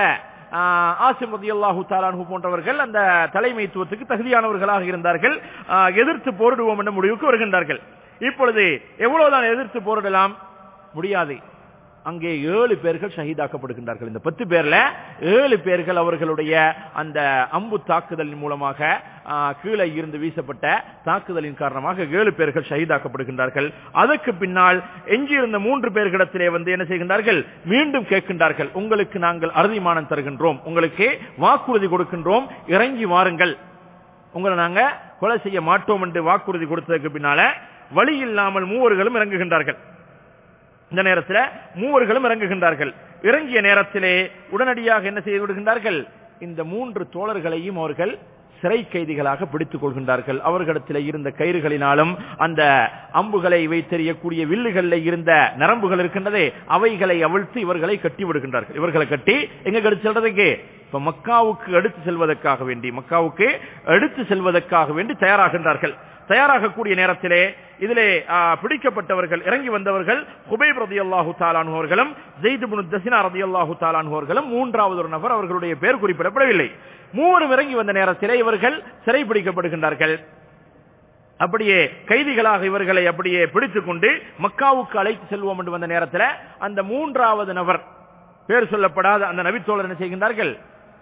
ஆசிம் ரதி அல்லாஹு தாலானு போன்றவர்கள் அந்த தலைமைத்துவத்துக்கு தகுதியானவர்களாக இருந்தார்கள் எதிர்த்து போரிடுவோம் என்ற முடிவுக்கு வருகின்றார்கள் இப்பொழுது எவ்வளவுதான் எதிர்த்து போரிடலாம் முடியாது அங்கே ஏழு பேர்கள் ஷஹீதாக்கப்படுகின்றார்கள் இந்த பத்து பேர்ல ஏழு பேர்கள் அவர்களுடைய அந்த அம்பு தாக்குதலின் மூலமாக கீழே இருந்து வீசப்பட்ட தாக்குதலின் காரணமாக ஏழு பேர்கள் ஷஹீதாக்கப்படுகின்றார்கள் அதற்கு பின்னால் எஞ்சியிருந்த மூன்று பேர்களிடத்திலே வந்து என்ன செய்கின்றார்கள் மீண்டும் கேட்கின்றார்கள் உங்களுக்கு நாங்கள் அறுதிமானம் தருகின்றோம் உங்களுக்கு வாக்குறுதி கொடுக்கின்றோம் இறங்கி வாருங்கள் உங்களை நாங்க கொலை செய்ய மாட்டோம் என்று வாக்குறுதி கொடுத்ததற்கு பின்னால வழி இல்லாமல் மூவர்களும் இறங்குகின்றார்கள் இந்த நேரத்தில் மூவர்களும் இறங்குகின்றார்கள் இறங்கிய நேரத்திலே உடனடியாக என்ன செய்து விடுகின்றார்கள் இந்த மூன்று தோழர்களையும் அவர்கள் சிறை கைதிகளாக பிடித்துக் கொள்கின்றார்கள் அவர்களிடத்தில் இருந்த கயிறுகளினாலும் அந்த அம்புகளை வைத்தெறியக்கூடிய வில்லுகளில் இருந்த நரம்புகள் இருக்கின்றதே அவைகளை அவிழ்த்து இவர்களை கட்டி விடுகின்றார்கள் இவர்களை கட்டி எங்க கடிச்சு செல்றதுக்கு இப்ப மக்காவுக்கு எடுத்து செல்வதற்காக வேண்டி மக்காவுக்கு எடுத்து செல்வதற்காக வேண்டி தயாராகின்றார்கள் தயாராகக்கூடிய நேரத்திலே இதிலே பிடிக்கப்பட்டவர்கள் இறங்கி வந்தவர்கள் ஹுபைப் ரதி அல்லாஹு தாலானுவர்களும் ஜெய்து தசினா ரதி அல்லாஹு தாலானுவர்களும் மூன்றாவது ஒரு நபர் அவர்களுடைய பெயர் குறிப்பிடப்படவில்லை மூவரும் இறங்கி வந்த நேரத்திலே இவர்கள் சிறை பிடிக்கப்படுகின்றார்கள் அப்படியே கைதிகளாக இவர்களை அப்படியே பிடித்துக் கொண்டு மக்காவுக்கு அழைத்து செல்வோம் என்று வந்த நேரத்தில் அந்த மூன்றாவது நபர் பேர் சொல்லப்படாத அந்த நபித்தோழர் என்ன செய்கின்றார்கள்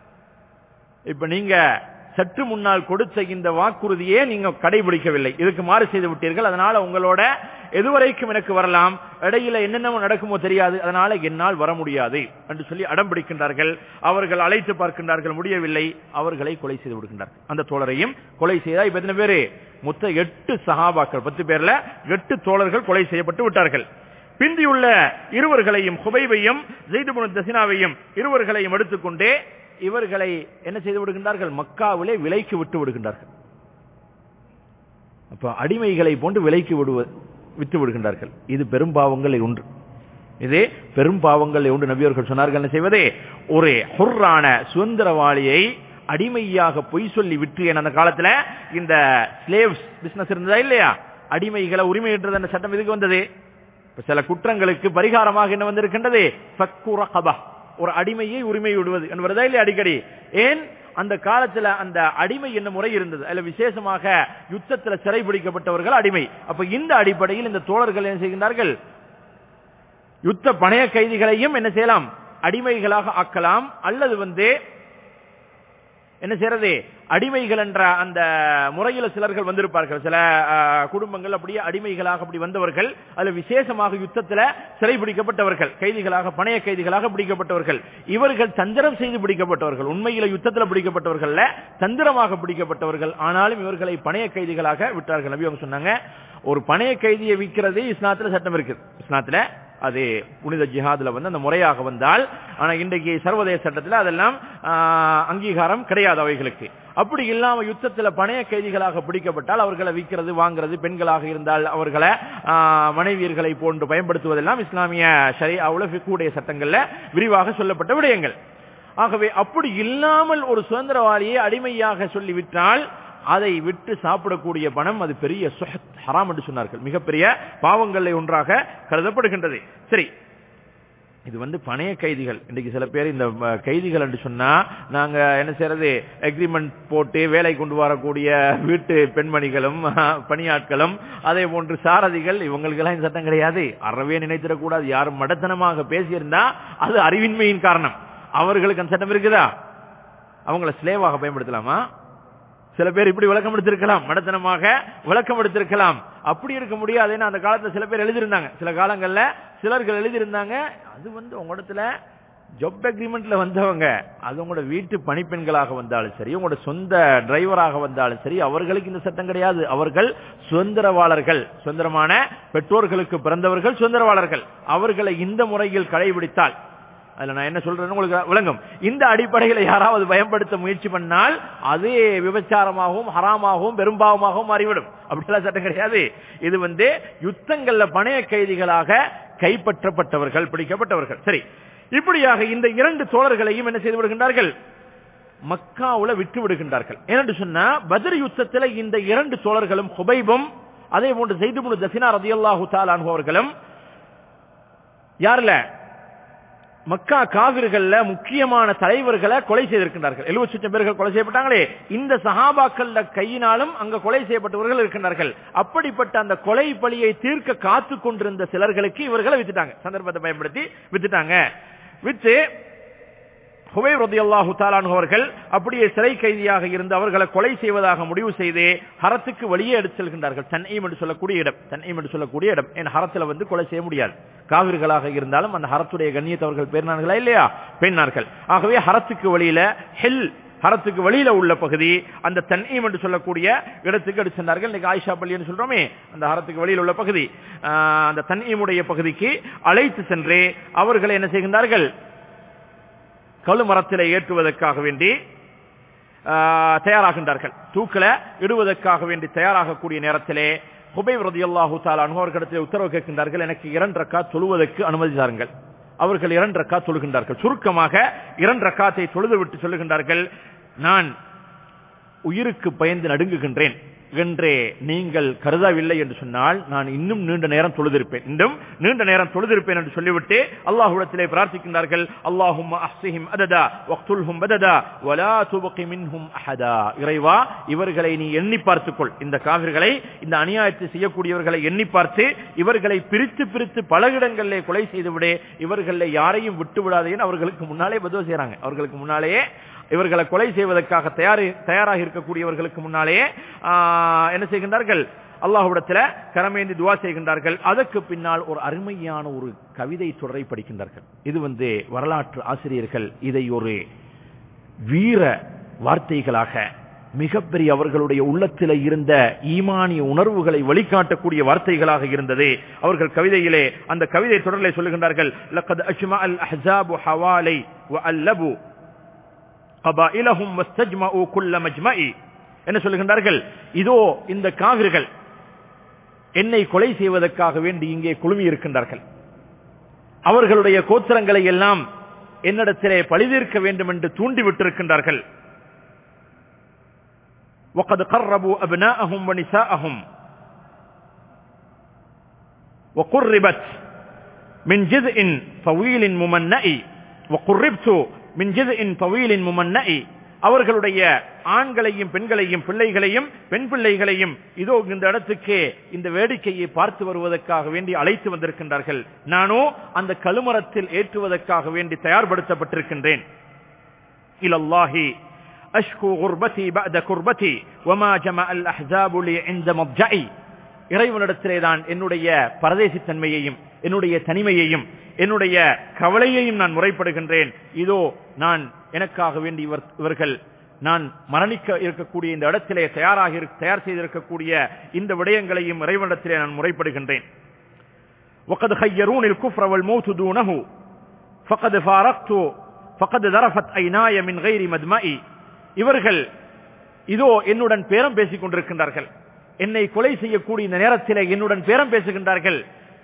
இப்ப நீங்க சற்று முன்னால் கொடுத்த இந்த வாக்குறுதியே நீங்க கடைபிடிக்கவில்லை இதுக்கு மாறு செய்து விட்டீர்கள் அதனால உங்களோட எதுவரைக்கும் எனக்கு வரலாம் இடையில என்னென்ன நடக்குமோ தெரியாது அதனால என்னால் வர முடியாது என்று சொல்லி அடம் பிடிக்கின்றார்கள் அவர்கள் அழைத்து பார்க்கின்றார்கள் முடியவில்லை அவர்களை கொலை செய்து விடுகின்றார்கள் அந்த தோழரையும் கொலை செய்தா இப்ப எத்தனை பேரு மொத்த எட்டு சகாபாக்கள் பத்து பேர்ல எட்டு தோழர்கள் கொலை செய்யப்பட்டு விட்டார்கள் பிந்தியுள்ள இருவர்களையும் ஹுபைவையும் ஜெய்துபுன் தசினாவையும் இருவர்களையும் எடுத்துக்கொண்டே இவர்களை என்ன செய்து விடுகின்றார்கள் மக்காவிலே விலைக்கு விட்டு விடுகின்றார்கள் அப்ப அடிமைகளை போன்று விலைக்கு விடுவ விட்டு விடுகின்றார்கள் இது பெரும் பாவங்கள் ஒன்று இது பெரும் பாவங்கள் ஒன்று நபியவர்கள் சொன்னார்கள் என்ன செய்வதே ஒரு ஹுர்ரான சுதந்திரவாளியை அடிமையாக பொய் சொல்லி விற்று என அந்த காலத்துல இந்த ஸ்லேவ்ஸ் பிசினஸ் இருந்ததா இல்லையா அடிமைகளை உரிமையிட்டது அந்த சட்டம் இதுக்கு வந்தது சில குற்றங்களுக்கு பரிகாரமாக என்ன வந்திருக்கின்றது ஒரு அடிமையை உரிமை விடுவது என்பதா இல்லை அடிக்கடி ஏன் அந்த காலத்துல அந்த அடிமை என்ன முறை இருந்தது அதுல விசேஷமாக யுத்தத்துல சிறைபிடிக்கப்பட்டவர்கள் அடிமை அப்ப இந்த அடிப்படையில் இந்த தோழர்கள் என்ன செய்கின்றார்கள் யுத்த பணைய கைதிகளையும் என்ன செய்யலாம் அடிமைகளாக ஆக்கலாம் அல்லது வந்து என்ன செய்யறது அடிமைகள் என்ற அந்த முறையில சிலர்கள் வந்திருப்பார்கள் சில ஆஹ், குடும்பங்கள் அப்படியே அடிமைகளாக அப்படி வந்தவர்கள் அதுல விசேஷமாக யுத்தத்துல சிறைபிடிக்கப்பட்டவர்கள் கைதிகளாக பணைய கைதிகளாக பிடிக்கப்பட்டவர்கள் இவர்கள் தந்திரம் செய்து பிடிக்கப்பட்டவர்கள் உண்மையில யுத்தத்துல பிடிக்கப்பட்டவர்கள்ல தந்திரமாக பிடிக்கப்பட்டவர்கள் ஆனாலும் இவர்களை பணைய கைதிகளாக விட்டார்கள் நபி அவங்க சொன்னாங்க ஒரு பணைய கைதியை விற்கிறது இஸ்லாத்துல சட்டம் இருக்குது இஸ்லாத்துல அது புனித ஜிஹாதுல வந்து அந்த முறையாக வந்தால் ஆனா இன்றைக்கு சர்வதேச சட்டத்தில் அதெல்லாம் ஆஹ், அங்கீகாரம் கிடையாது அவைகளுக்கு அப்படி இல்லாம யுத்தத்துல பணைய கைதிகளாக பிடிக்கப்பட்டால் அவர்களை விற்கிறது வாங்குறது பெண்களாக இருந்தால் அவர்களை ஆஹ், மனைவியர்களை போன்று பயன்படுத்துவதெல்லாம் இஸ்லாமிய ஷரியாவுல ஃபிக்குடைய சட்டங்கள்ல விரிவாக சொல்லப்பட்ட விடயங்கள் ஆகவே அப்படி இல்லாமல் ஒரு சுதந்திரவாளியை அடிமையாக சொல்லி விட்டால் அதை விட்டு சாப்பிடக்கூடிய பணம் அது பெரிய சுஹத் ஹராம் என்று சொன்னார்கள் மிகப்பெரிய பாவங்களில் ஒன்றாக கருதப்படுகின்றது சரி இது வந்து பணைய கைதிகள் இன்னைக்கு சில பேர் இந்த அஹ், கைதிகள் என்று சொன்னா நாங்க என்ன செய்யறது அக்ரிமெண்ட் போட்டு வேலை கொண்டு வரக்கூடிய வீட்டு பெண்மணிகளும் அஹ், பணியாட்களும் அதே போன்று சாரதிகள் இவங்களுக்கெல்லாம் இந்த சட்டம் கிடையாது அறவே நினைத்திடக்கூடாது யாரும் மடத்தனமாக பேசியிருந்தா அது அறிவின்மையின் காரணம் அவர்களுக்கு அந்த சட்டம் இருக்குதா அவங்கள ஸ்லேவாக பயன்படுத்தலாமா சில பேர் இப்படி விளக்கம் எடுத்திருக்கலாம் மடத்தனமாக விளக்கம் எடுத்திருக்கலாம் அப்படி இருக்க முடியாது ஏன்னா அந்த காலத்துல சில பேர் எழுதியிருந்தாங்க சில காலங்கள்ல சிலர்கள் எழுதியிருந்தாங்க அது வந்து உங்களிடத்துல ஜாப் அக்ரிமெண்ட்ல வந்தவங்க அது உங்களோட வீட்டு பணிப்பெண்களாக வந்தாலும் சரி உங்களோட சொந்த டிரைவராக வந்தாலும் சரி அவர்களுக்கு இந்த சட்டம் கிடையாது அவர்கள் சுதந்திரவாளர்கள் சுதந்திரமான பெற்றோர்களுக்கு பிறந்தவர்கள் சுதந்திரவாளர்கள் அவர்களை இந்த முறையில் கடைபிடித்தால் அதுல நான் என்ன சொல்றேன்னு உங்களுக்கு விளங்கும் இந்த அடிப்படையில் யாராவது பயன்படுத்த முயற்சி பண்ணால் அதே விபச்சாரமாகவும் ஹராமாகவும் பெரும்பாவமாகவும் மாறிவிடும் அப்படியெல்லாம் சட்டம் கிடையாது இது வந்து யுத்தங்கள்ல பணைய கைதிகளாக கைப்பற்றப்பட்டவர்கள் பிடிக்கப்பட்டவர்கள் சரி இப்படியாக இந்த இரண்டு தோழர்களையும் என்ன செய்து விடுகின்றார்கள் மக்காவுல விட்டு விடுகின்றார்கள் ஏனென்று சொன்னா பத்ர் யுத்தத்தில் இந்த இரண்டு தோழர்களும் ஹுபைபும் அதே போன்று செய்து தசினா ரதியல்லாஹு தாலான் அவர்களும் யாருல மக்கா காவிர்கள்ல முக்கியமான தலைவர்களை கொலை செய்திருக்கின்றார்கள் எழுபத்தி லட்சம் பேர்கள் கொலை செய்யப்பட்டாங்களே இந்த சஹாபாக்கள் கையினாலும் அங்க கொலை செய்யப்பட்டவர்கள் இருக்கின்றார்கள் அப்படிப்பட்ட அந்த கொலை பழியை தீர்க்க காத்து கொண்டிருந்த சிலர்களுக்கு இவர்களை வித்துட்டாங்க சந்தர்ப்பத்தை பயன்படுத்தி வித்துட்டாங்க வித்து ஹுவை ரதியல்லாஹு தாலானு அவர்கள் அப்படியே சிறை கைதியாக இருந்து அவர்களை கொலை செய்வதாக முடிவு செய்து ஹரத்துக்கு வெளியே எடுத்து செல்கின்றார்கள் தன்னையும் என்று சொல்லக்கூடிய இடம் தன்னையும் என்று சொல்லக்கூடிய இடம் என் ஹரத்துல வந்து கொலை செய்ய முடியாது காவிர்களாக இருந்தாலும் அந்த ஹரத்துடைய கண்ணியத்தை அவர்கள் பேரினார்களா இல்லையா பெண்ணார்கள் ஆகவே ஹரத்துக்கு வெளியில ஹெல் ஹரத்துக்கு வெளியில உள்ள பகுதி அந்த தன்னையும் என்று சொல்லக்கூடிய இடத்துக்கு எடுத்து சென்றார்கள் இன்னைக்கு ஆயிஷா பள்ளின்னு சொல்றோமே அந்த ஹரத்துக்கு வெளியில் உள்ள பகுதி ஆஹ், அந்த தன்னையுடைய பகுதிக்கு அழைத்து சென்று அவர்களை என்ன செய்கின்றார்கள் கழுமரத்திலே ஏற்றுவதற்காக வேண்டி ஆஹ், தயாராகின்றார்கள் தூக்கில இடுவதற்காக வேண்டி தயாராகக்கூடிய நேரத்திலே ஹுபை ரதியல்லாஹு தாலா அவர்களிடத்தில் உத்தரவு கேட்கின்றார்கள் எனக்கு இரண்டு ரக்கா தொழுவதற்கு அனுமதி தாருங்கள் அவர்கள் இரண்டு ரக்கா தொழுகின்றார்கள் சுருக்கமாக இரண்டு ரக்காத்தை தொழுது விட்டு சொல்லுகின்றார்கள் நான் உயிருக்கு பயந்து நடுங்குகின்றேன் என்றே நீங்கள் கருதவில்லை என்று சொன்னால் நான் இன்னும் நீண்ட நேரம் தொழுதிருப்பேன் இன்னும் நீண்ட நேரம் தொழுதிருப்பேன் என்று சொல்லிவிட்டு அல்லாஹ்விடத்திலே பிரார்த்திக்கின்றார்கள் அல்லாஹும் அஹ்சிஹிம் அததா வக்துல்ஹும் பததா வலா துபகி மின்ஹும் அஹதா இறைவா இவர்களை நீ எண்ணி பார்த்துக்கொள் இந்த காவிர்களை இந்த அநியாயத்தை செய்யக்கூடியவர்களை எண்ணி பார்த்து இவர்களை பிரித்து பிரித்து பல இடங்களிலே கொலை செய்து விடு இவர்களை யாரையும் விட்டு விடாதேன்னு அவர்களுக்கு முன்னாலே பதுவ செய்றாங்க அவர்களுக்கு முன்னாலேயே இவர்களை கொலை செய்வதற்காக தயாரி தயாராக இருக்கக்கூடியவர்களுக்கு முன்னாலேயே ஆஹ், என்ன செய்கின்றார்கள் அல்லாஹ்விடத்துல கரமேந்தி துவா செய்கின்றார்கள் அதற்கு பின்னால் ஒரு அருமையான ஒரு கவிதை தொடரை படிக்கின்றார்கள் இது வந்து வரலாற்று ஆசிரியர்கள் இதை ஒரு வீர வார்த்தைகளாக மிகப்பெரிய அவர்களுடைய உள்ளத்தில இருந்த ஈமானிய உணர்வுகளை வழிகாட்டக்கூடிய வார்த்தைகளாக இருந்தது அவர்கள் கவிதையிலே அந்த கவிதை தொடரிலே சொல்லுகின்றார்கள் லக்கத் அஜ்மா அல் அஹ்ஸாபு ஹவாலை வஅல்லபு கபாயிலஹும் வஸ்தஜ்மஉ குல்ல மஜ்மஇ என்ன சொல்லுகின்றார்கள் இதோ இந்த காவிர்கள் என்னை கொலை செய்வதற்காக வேண்டி இங்கே குழுமி இருக்கின்றார்கள் அவர்களுடைய கோத்திரங்களை எல்லாம் என்னிடத்திலே பழிதீர்க்க வேண்டும் என்று தூண்டிவிட்டிருக்கின்றார்கள் وقد قربوا أبناءهم ونساءهم وقربت من جزء طويل ممنئ وقربت من جزء طويل ممنئ அவர்களுடைய ஆண்களையும் பெண்களையும் பிள்ளைகளையும் பெண் பிள்ளைகளையும் இதோ இந்த இடத்துக்கு இந்த வேடிக்கையை பார்த்து வருவதற்காக வேண்டி அழைத்து வந்திருக்கின்றார்கள் நானோ அந்த கழுமரத்தில் ஏற்றுவதற்காக வேண்டி தயார்படுத்தப்பட்டிருக்கின்றேன் இலல்லாஹி அஷ்கு குர்பதி பஅத குர்பதி வமா ஜமஅ அல் அஹ்ஸாபு லி இன்த மப்ஜஇ இறைவனிடத்திலே தான் என்னுடைய பரதேசித்தன்மையையும் என்னுடைய தனிமையையும் என்னுடைய கவலையையும் நான் முறைப்படுகின்றேன் இதோ நான் எனக்காக வேண்டி இவர் இவர்கள் நான் மரணிக்க இருக்கக்கூடிய இந்த இடத்திலே தயாராக இருக்க- தயார் செய்திருக்கக்கூடிய இந்த விடயங்களையும் இறைவனிடத்திலே நான் முறைப்படுகின்றேன் وقد خيروني الكفر والموت دونه فقد فارقت فقد ذرفت عيناي من غير مدمئي இவர்கள் இதோ என்னுடன் பேரம் பேசிக் கொண்டிருக்கின்றார்கள் என்னை கொலை செய்யக்கூடிய இந்த நேரத்திலே என்னுடன் பேரம் பேசுகின்றார்கள்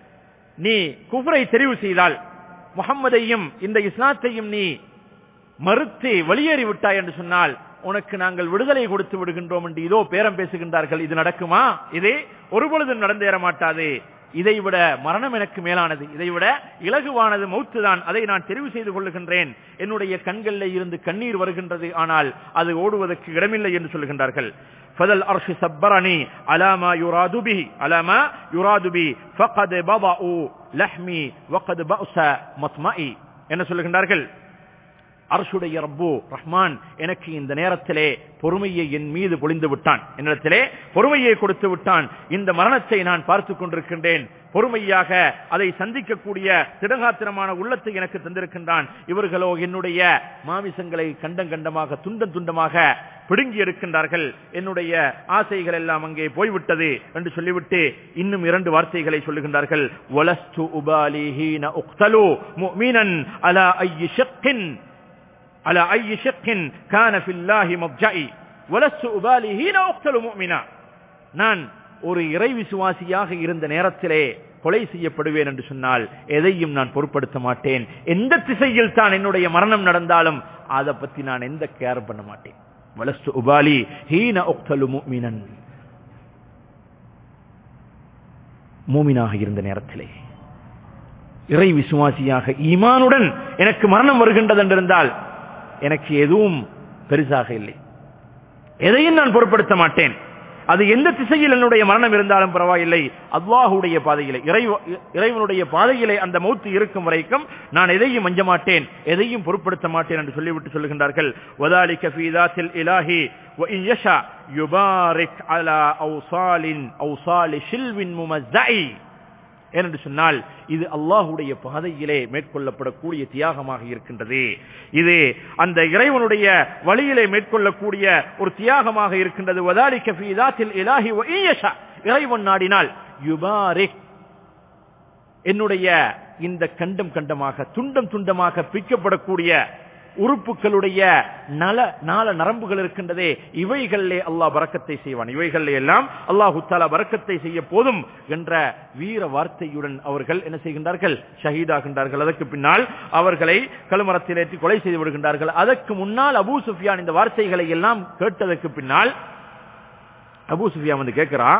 நீ குஃப்ரை தெரிவு செய்தால் முகம்மதையும் இந்த இஸ்லாத்தையும் நீ மறுத்து வெளியேறி விட்டாய் என்று சொன்னால் உனக்கு நாங்கள் விடுதலை கொடுத்து விடுகின்றோம் என்று இதோ பேரம் பேசுகின்றார்கள் இது நடக்குமா இது ஒருபொழுதும் நடந்தேற மாட்டாது இதைவிட மரணம் எனக்கு மேலானது இதைவிட இலகுவானது மௌத்து தான் அதை நான் தெரிவு செய்து கொள்ளுகின்றேன் என்னுடைய கண்களில் இருந்து கண்ணீர் வருகின்றது ஆனால் அது ஓடுவதற்கு இடமில்லை என்று சொல்லுகின்றார்கள் فذل الأرش سبرني على ما يراد به على ما يراد به فقد بضعوا لحمي وقد بأس مطمئي என்ன சொல்லுகின்றார்கள் அரசுடைய ரப்பு ரஹ்மான் எனக்கு இந்த நேரத்திலே பொறுமையை என் மீது பொழிந்து விட்டான் என்னிடத்திலே பொறுமையை கொடுத்து விட்டான் இந்த மரணத்தை நான் பார்த்து கொண்டிருக்கின்றேன் பொறுமையாக அதை சந்திக்கக்கூடிய திடகாத்திரமான உள்ளத்தை எனக்கு தந்திருக்கின்றான் இவர்களோ என்னுடைய மாமிசங்களை கண்டம் கண்டமாக துண்டம் துண்டமாக பிடுங்கி எடுக்கின்றார்கள் என்னுடைய ஆசைகள் எல்லாம் அங்கே போய்விட்டது என்று சொல்லிவிட்டு இன்னும் இரண்டு வார்த்தைகளை சொல்லுகின்றார்கள் வலஸ்து உபாலி ஹீன உக்தலு முஃமினன் அலா ஐயி ஷக்கின் على أي شق كان في الله مضجعي ولست أبالي هنا أقتل مؤمنا நான் ஒரு இறை விசுவாசியாக இருந்த நேரத்திலே கொலை செய்யப்படுவேன் என்று சொன்னால் எதையும் நான் பொருட்படுத்த மாட்டேன் எந்த திசையில் தான் என்னுடைய மரணம் நடந்தாலும் அதை பத்தி நான் எந்த கேர் பண்ண மாட்டேன் வலஸ்து உபாலி ஹீன உக்தலு முஃமினன் மூமினாக இருந்த நேரத்திலே இறை விசுவாசியாக ஈமானுடன் எனக்கு மரணம் வருகின்றது என்றிருந்தால் எனக்கு எதுவும் பெருசாக இல்லை எதையும் நான் பொருட்படுத்த மாட்டேன் அது எந்த திசையில் என்னுடைய மரணம் இருந்தாலும் பரவாயில்லை அல்லாஹுடைய பாதையிலே இறைவ- இறைவனுடைய பாதையிலே அந்த மௌத்து இருக்கும் வரைக்கும் நான் எதையும் அஞ்ச மாட்டேன் எதையும் பொருட்படுத்த மாட்டேன் என்று சொல்லிவிட்டு சொல்லுகின்றார்கள் وَذَلِكَ فِي ذَاتِ الْإِلَهِ وَإِنْ يَشَأْ يُبَارِكْ عَلَى أَوْصَالٍ أَوْصَالِ شِلْوٍ مُمَزَّعِ ஏனென்று சொன்னால் இது அல்லாஹுடைய பாதையிலே மேற்கொள்ளப்படக்கூடிய தியாகமாக இருக்கின்றது இது அந்த இறைவனுடைய வழியிலே மேற்கொள்ளக்கூடிய ஒரு தியாகமாக இருக்கின்றது வதாலிக்க ஃபீ தாத்தில் இலாஹி வ இயஷா. இறைவன் நாடினால் யுபாரிக் என்னுடைய இந்த கண்டம் கண்டமாக துண்டம் துண்டமாக பிக்கப்படக்கூடிய உறுப்புகளுடைய நல நாள நரம்புகள் இருக்கின்றதே இவைகளிலே அல்லாஹ் பறக்கத்தை செய்வான் இவைகளிலே எல்லாம் அல்லாஹு தாலா பறக்கத்தை செய்ய போதும் என்ற வீர வார்த்தையுடன் அவர்கள் என்ன செய்கின்றார்கள் ஷஹீதாகின்றார்கள் அதற்கு பின்னால் அவர்களை கழுமரத்தில் கொலை செய்து விடுகின்றார்கள் அதற்கு முன்னால் அபூ சுஃபியான் இந்த வார்த்தைகளை எல்லாம் கேட்டதற்கு பின்னால் அபூ சுஃபியான் வந்து கேட்கிறான்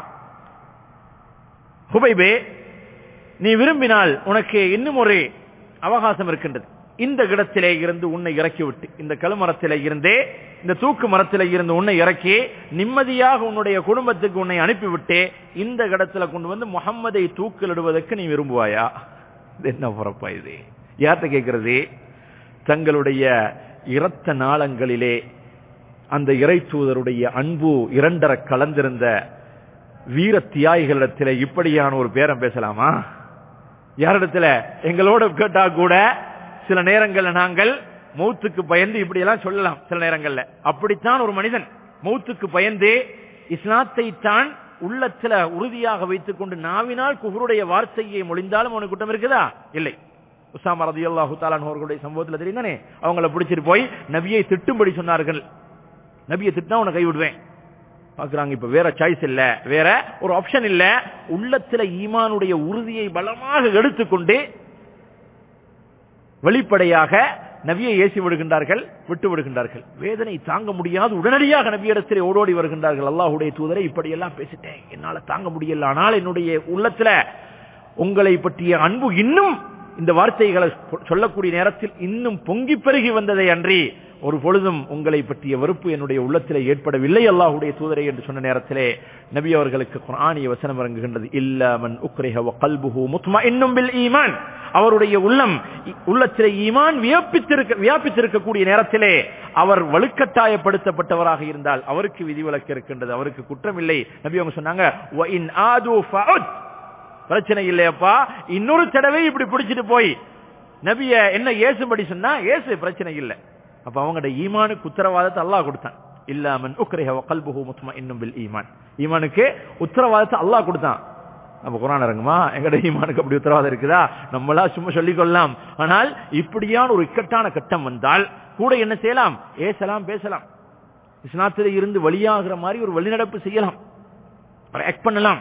ஹுபைபே நீ விரும்பினால் உனக்கு இன்னும் ஒரு அவகாசம் இருக்கின்றது இந்த இடத்திலே இருந்து உன்னை இறக்கிவிட்டு இந்த கழுமரத்திலே இருந்தே இந்த தூக்கு மரத்திலே இருந்து உன்னை இறக்கி நிம்மதியாக உன்னுடைய குடும்பத்துக்கு உன்னை அனுப்பிவிட்டு இந்த இடத்துல கொண்டு வந்து முகம்மதை தூக்கிலிடுவதற்கு நீ விரும்புவாயா இது என்ன பொறப்பா இது யார்கிட்ட கேட்கிறது தங்களுடைய இரத்த நாளங்களிலே அந்த இறை தூதருடைய அன்பு இரண்டர கலந்திருந்த வீர தியாகிகளிடத்தில் இப்படியான ஒரு பேரம் பேசலாமா யாரிடத்துல எங்களோட கேட்டா கூட சில நேரங்கள்ல நாங்கள் மௌத்துக்கு பயந்து இப்படி எல்லாம் சொல்லலாம் சில நேரங்கள்ல அப்படித்தான் ஒரு மனிதன் மௌத்துக்கு பயந்து இஸ்லாத்தை தான் உள்ளத்துல உறுதியாக வைத்துக் கொண்டு நாவினால் குஃபருடைய வார்த்தையை மொழிந்தாலும் அவனுக்கு குற்றம் இருக்குதா இல்லை உசாமா ரதியல்லாஹு தாலான் அவர்களுடைய சம்பவத்துல தெரியுதானே அவங்கள பிடிச்சிட்டு போய் நபியை திட்டும்படி சொன்னார்கள் நபியை திட்டினா உன்னை கைவிடுவேன் பாக்குறாங்க இப்ப வேற சாய்ஸ் இல்ல வேற ஒரு ஆப்ஷன் இல்ல உள்ளத்துல ஈமானுடைய உறுதியை பலமாக எடுத்துக்கொண்டு வெளிப்படையாக நபியை ஏசி விடுகின்றார்கள் விட்டு விடுகின்றார்கள் வேதனை தாங்க முடியாது உடனடியாக நபியிடத்திலே ஓடோடி வருகின்றார்கள் அல்லாஹுடைய தூதரை இப்படியெல்லாம் பேசிட்டேன் என்னால தாங்க முடியல ஆனால் என்னுடைய உள்ளத்துல உங்களை பற்றிய அன்பு இன்னும் இந்த வார்த்தைகளை சொல்லக்கூடிய நேரத்தில் இன்னும் பொங்கி பெருகி வந்ததை அன்றி ஒரு பொழுதும் உங்களை பற்றிய வெறுப்பு என்னுடைய உள்ளத்திலே ஏற்படவில்லை அல்லாஹுடைய தூதரை என்று சொன்ன நேரத்திலே நபி அவர்களுக்கு குர்ஆனிய வசனம் இறங்குகின்றது இல்லாமன் உக்ரிஹ வ கல்புஹு முத்மஇன்னும் பில் ஈமான் அவருடைய உள்ளம் உள்ளத்திலே ஈமான் வியாபித்திருக்க வியாபித்திருக்கக்கூடிய நேரத்திலே அவர் வலுக்கட்டாயப்படுத்தப்பட்டவராக இருந்தால் அவருக்கு விதிவிலக்கு இருக்கின்றது அவருக்கு குற்றம் இல்லை நபி அவங்க சொன்னாங்க "வ இன் ஆது ஃபஅத்." பிரச்சனை இல்லையப்பா இன்னொரு தடவை இப்படி பிடிச்சிட்டு போய் நபிய என்ன ஏசும்படி சொன்னா ஏசு பிரச்சனை இல்லை அப்ப அவங்களோட ஈமானுக்கு உத்தரவாதத்தை அல்லாஹ் கொடுத்தான் இல்லாமன் உக்ரிஹ வ கல்புஹு முத்மஇன்னும் பில் ஈமான் ஈமானுக்கு உத்தரவாதத்தை அல்லாஹ் கொடுத்தான் அப்ப குரான் இறங்குமா எங்கட ஈமானுக்கு அப்படி உத்தரவாதம் இருக்குதா நம்மளா சும்மா சொல்லிக் கொள்ளலாம் ஆனால் இப்படியான ஒரு இக்கட்டான கட்டம் வந்தால் கூட என்ன செய்யலாம் ஏசலாம் பேசலாம் இஸ்லாத்திலே இருந்து வழியாகிற மாதிரி ஒரு வழிநடப்பு செய்யலாம் ஆக்ட் பண்ணலாம்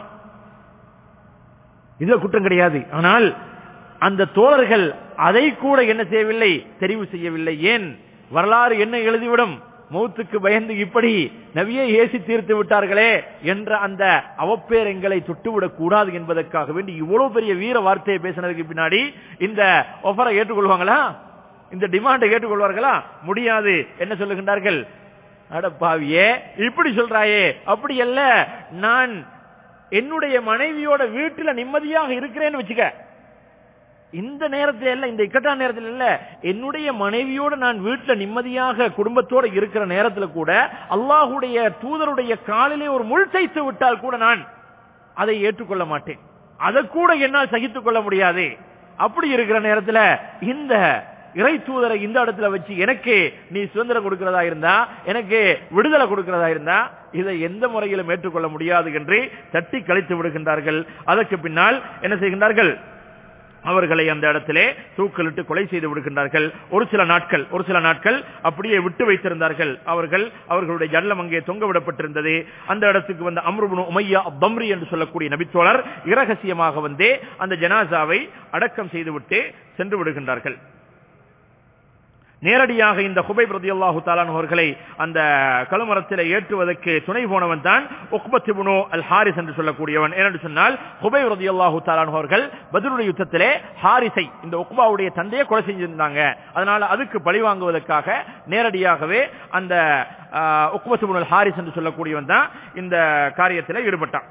இதுல குற்றம் கிடையாது ஆனால் அந்த தோழர்கள் அதை கூட என்ன செய்யவில்லை தெரிவு செய்யவில்லை ஏன் வரலாறு என்ன எழுதிவிடும் மௌத்துக்கு பயந்து இப்படி நவியை ஏசி தீர்த்து விட்டார்களே என்ற அந்த அவப்பேர் எங்களை தொட்டுவிடக் கூடாது என்பதற்காக வேண்டி இவ்வளவு பெரிய வீர வார்த்தையை பேசினதுக்கு பின்னாடி இந்த ஒஃபரை ஏற்றுக்கொள்வாங்களா இந்த டிமாண்டை ஏற்றுக்கொள்வார்களா முடியாது என்ன சொல்லுகின்றார்கள் அடப்பாவியே இப்படி சொல்றாயே அப்படி அல்ல நான் என்னுடைய மனைவியோட வீட்டுல நிம்மதியாக இருக்கிறேன்னு வச்சுக்க இந்த நேரத்தில் இல்ல இந்த இக்கட்டான நேரத்தில் இல்ல என்னுடைய மனைவியோட நான் வீட்டுல நிம்மதியாக குடும்பத்தோட இருக்கிற நேரத்தில் கூட அல்லாஹுடைய தூதருடைய காலிலே ஒரு முள் தைத்து விட்டால் கூட நான் அதை ஏற்றுக்கொள்ள மாட்டேன் அதை கூட என்னால் சகித்துக் கொள்ள முடியாது அப்படி இருக்கிற நேரத்தில் இந்த இறை தூதரை இந்த இடத்துல வச்சு எனக்கு நீ சுதந்திரம் கொடுக்கிறதா இருந்தா எனக்கு விடுதலை கொடுக்கிறதா இருந்தா இதை எந்த முறையிலும் ஏற்றுக்கொள்ள முடியாது என்று தட்டி கழித்து விடுகின்றார்கள் அதற்கு பின்னால் என்ன செய்கின்றார்கள் அவர்களை அந்த இடத்திலே தூக்கலிட்டு கொலை செய்து விடுகின்றார்கள் ஒரு சில நாட்கள் ஒரு சில நாட்கள் அப்படியே விட்டு வைத்திருந்தார்கள் அவர்கள் அவர்களுடைய ஜல்லம் அங்கே தொங்க விடப்பட்டிருந்தது அந்த இடத்துக்கு வந்த அம்ருபுனு உமையா பம்ரி என்று சொல்லக்கூடிய நபித்தோழர் இரகசியமாக வந்தே அந்த ஜனாசாவை அடக்கம் செய்துவிட்டு சென்று விடுகின்றார்கள் நேரடியாக இந்த ஹுபை பிரதி அல்லாஹு தாலான் அவர்களை அந்த கழுமரத்தில் ஏற்றுவதற்கு துணை போனவன் தான் உக்பத்திபுனோ அல் ஹாரிஸ் என்று சொல்லக்கூடியவன் ஏனென்று சொன்னால் ஹுபை பிரதி அல்லாஹு தாலான் அவர்கள் பதிலுடைய யுத்தத்திலே ஹாரிஸை இந்த உக்பாவுடைய தந்தையை கொலை செஞ்சிருந்தாங்க அதனால அதுக்கு பழி வாங்குவதற்காக நேரடியாகவே அந்த உக்பத்திபுன் அல் ஹாரிஸ் என்று சொல்லக்கூடியவன் தான் இந்த காரியத்தில் ஈடுபட்டான்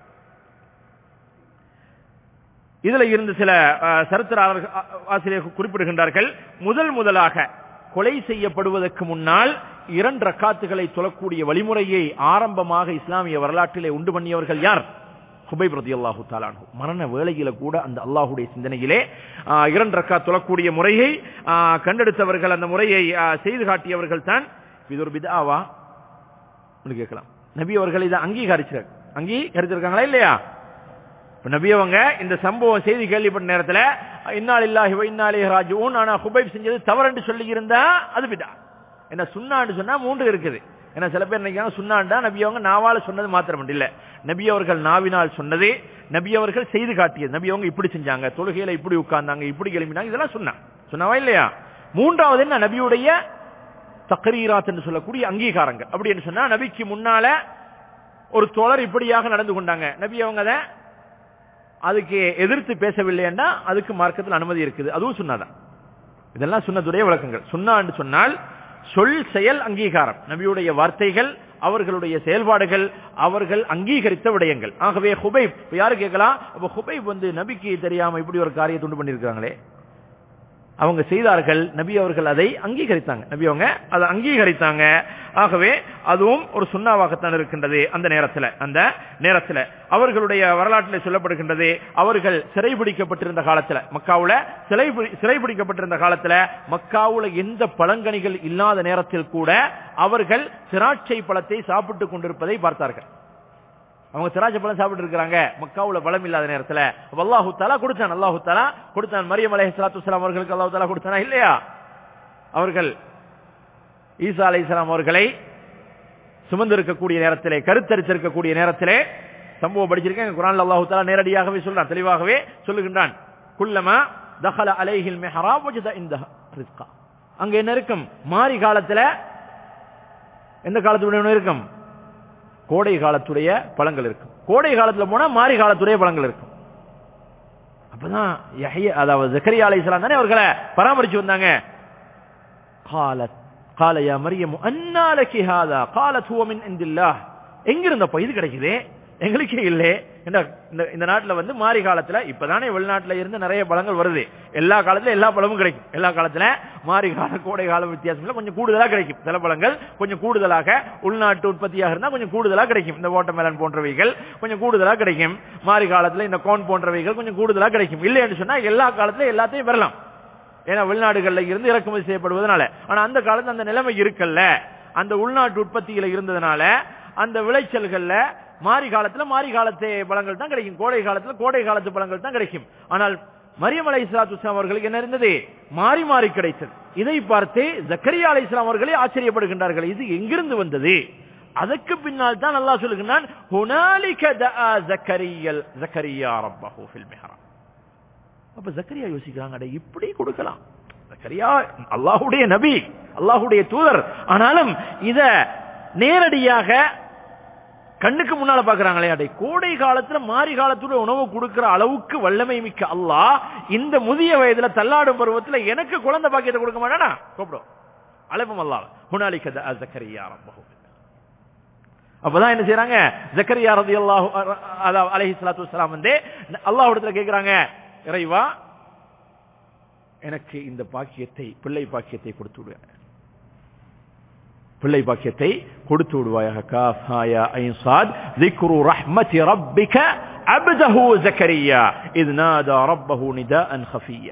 இதுல இருந்து சில சரித்திர ஆசிரியர்கள் குறிப்பிடுகின்றார்கள் முதல் முதலாக கொலை செய்யப்படுவதற்கு முன்னால் இரண்டு ரக்காத்துகளை தொழக்கூடிய வழிமுறையை ஆரம்பமாக இஸ்லாமிய வரலாற்றிலே உண்டு பண்ணியவர்கள் யார் ஹுபை பிரதி அல்லாஹு தாலானு மரண வேளையில கூட அந்த அல்லாஹுடைய சிந்தனையிலே இரண்டு ரக்கா தொழக்கூடிய முறையை கண்டெடுத்தவர்கள் அந்த முறையை செய்து காட்டியவர்கள் தான் இது ஒரு பிதாவா கேட்கலாம் நபி அவர்கள் இதை அங்கீகரிச்சிருக்காங்க அங்கீகரிச்சிருக்காங்களா இல்லையா நபி அவங்க இந்த சம்பவம் செய்தி கேள்விப்பட்ட நேரத்தில் இன்னால் இல்லாஹி இன்னாலே ராஜுவும் ஆனா ஹுபைப் செஞ்சது தவறு சொல்லி இருந்தா அது பிதா என்ன சுண்ணாண்டு சொன்னா மூன்று இருக்குது ஏன்னா சில பேர் நினைக்கிறாங்க சுண்ணாண்டா நபி அவங்க நாவால சொன்னது மாத்திரம் இல்ல நபி அவர்கள் நாவினால் சொன்னது நபி அவர்கள் செய்து காட்டியது நபி அவங்க இப்படி செஞ்சாங்க தொழுகையில இப்படி உட்கார்ந்தாங்க இப்படி கிளம்பினாங்க இதெல்லாம் சொன்னா சொன்னவா இல்லையா மூன்றாவது என்ன நபியுடைய தக்கரீராத் என்று சொல்லக்கூடிய அங்கீகாரங்கள் அப்படி என்று சொன்னா நபிக்கு முன்னால ஒரு தோழர் இப்படியாக நடந்து கொண்டாங்க நபி அவங்க அதை அதுக்கு எதிர்த்து பேசவில்லைன்னா அதுக்கு மார்க்கத்தில் அனுமதி இருக்குது அதுவும் சொன்னாதான் இதெல்லாம் சுண்ணத்துடைய விளக்கங்கள் சுண்ணான்னு சொன்னால் சொல் செயல் அங்கீகாரம் நபியுடைய வார்த்தைகள் அவர்களுடைய செயல்பாடுகள் அவர்கள் அங்கீகரித்த விடயங்கள் ஆகவே ஹுபைப் யாரு கேட்கலாம் அப்ப ஹுபைப் வந்து நபிக்கு தெரியாம இப்படி ஒரு காரியத்தை உண்டு பண்ணிருக்காங்களே அவங்க செய்தார்கள் நபி அவர்கள் அதை அங்கீகரித்தாங்க நபி அவங்க அதை அங்கீகரித்தாங்க ஆகவே அதுவும் ஒரு சுண்ணாவாகத்தான் இருக்கின்றது அந்த நேரத்தில் அந்த நேரத்தில் அவர்களுடைய வரலாற்றில் சொல்லப்படுகின்றது அவர்கள் சிறைபிடிக்கப்பட்டிருந்த காலத்தில் மக்காவுல சிறை சிறைபிடிக்கப்பட்டிருந்த காலத்தில் மக்காவுல எந்த பழங்கனிகள் இல்லாத நேரத்தில் கூட அவர்கள் திராட்சை பழத்தை சாப்பிட்டுக் கொண்டிருப்பதை பார்த்தார்கள் அவங்க திராட்சை பழம் சாப்பிட்டு இருக்கிறாங்க மக்காவுல பழம் இல்லாத நேரத்துல அல்லாஹு தாலா கொடுத்தான் அல்லாஹு தாலா கொடுத்தான் மரியம் அலை சலாத்து அவர்களுக்கு அல்லாஹு தாலா கொடுத்தானா இல்லையா அவர்கள் ஈசா அலை இஸ்லாம் அவர்களை சுமந்திருக்கக்கூடிய நேரத்திலே கருத்தரித்திருக்கக்கூடிய நேரத்திலே சம்பவம் படிச்சிருக்கேன் குரான் அல்லாஹு தாலா நேரடியாகவே சொல்றான் தெளிவாகவே சொல்லுகின்றான் குல்லமா தஹல அலைஹில் மெஹரா வஜத இந்த ரிஸ்கா அங்க என்ன இருக்கும் மாறி காலத்துல எந்த காலத்துடைய இருக்கும் கோடை காலத்துடைய பழங்கள் இருக்கும் கோடை காலத்துல போனா மாறி காலத்துடைய பழங்கள் இருக்கும் அப்பதான் அதாவது ஜக்கரியா அலை தானே அவர்களை பராமரிச்சு வந்தாங்க காலத் قال يا مريم أنى لك هذا قالت هو من عند الله எங்கிருந்தப்ப இது கிடைக்குது எங்களுக்கே இல்லை இந்த இந்த- இந்த நாட்டுல வந்து மாறி காலத்துல இப்பதானே வெளிநாட்டுல இருந்து நிறைய பழங்கள் வருது எல்லா காலத்துல எல்லா பழமும் கிடைக்கும் எல்லா காலத்துல மாறி கால கோடை கால வித்தியாசம் இல்ல கொஞ்சம் கூடுதலா கிடைக்கும் சில பழங்கள் கொஞ்சம் கூடுதலாக உள்நாட்டு உற்பத்தியாக இருந்தா கொஞ்சம் கூடுதலா கிடைக்கும் இந்த வாட்டர்மெலன் போன்றவைகள் கொஞ்சம் கூடுதலா கிடைக்கும் மாறி காலத்துல இந்த கோன் போன்றவைகள் கொஞ்சம் கூடுதலா கிடைக்கும் இல்லைன்னு சொன்னா எல்லா காலத்துல எல்லாத்தையும் பெறலாம் ஏன்னா வெளிநாடுகள்ல இருந்து இறக்குமதி செய்யப்படுவதனால ஆனா அந்த காலத்துல அந்த நிலைமை இருக்கல்ல அந்த உள்நாட்டு உற்பத்தியில இருந்ததுனால அந்த விளைச்சல்கள்ல மாரி காலத்துல மாரி காலத்து பழங்கள் தான் கிடைக்கும் கோடை காலத்துல கோடை காலத்து பழங்கள் தான் கிடைக்கும் ஆனால் மரியம் அலை இஸ்லாத்து அவர்களுக்கு என்ன இருந்தது மாறி மாறி கிடைத்தது இதை பார்த்து ஜக்கரியா அலை இஸ்லாம் அவர்களே ஆச்சரியப்படுகின்றார்கள் இது எங்கிருந்து வந்தது அதற்கு பின்னால் தான் அல்லாஹ் சொல்லுகிறான் ஹுனாலிக தஆ ஜக்கரியல் ஜக்கரியா ரப்பஹு ஃபில் மிஹ்ராப் அப்ப ஜக்கரியா யோசிக்கிறாங்க அட இப்படி கொடுக்கலாம் ஜக்கரியா அல்லாஹ்வுடைய நபி அல்லாஹ்வுடைய தூதர் ஆனாலும் இத நேரடியாக கண்ணுக்கு முன்னால பாக்குறாங்களே அடை கோடை காலத்துல மாரி காலத்துல உணவு கொடுக்கிற அளவுக்கு வல்லமை மிக்க அல்லாஹ் இந்த முதிய வயதுல தள்ளாடும் பருவத்துல எனக்கு குழந்தை பாக்கியத்தை கொடுக்க மாட்டானா கூப்பிடும் அழைப்போம் அல்லாஹ் ஹுனாலிக தஆ ஜக்கரியா ரப்பஹு அப்பதான் என்ன செய்யறாங்க ஜக்கரியா ரலியல்லாஹு அதாவது அலைஹி ஸலாத்து வஸலாம் வந்து அல்லாஹ் இடத்துல கேக்குறாங்க இறைவா எனக்கு இந்த பாக்கியத்தை பிள்ளை பாக்கியத்தை கொடுத்து விடு பிள்ளை பாக்கியத்தை கொடுத்து விடுவாயாக காஃப் ஹா யா ஐன் சாத் ذكر رحمة ربك عبده زكريا إذ نادى ربه نداء خفيا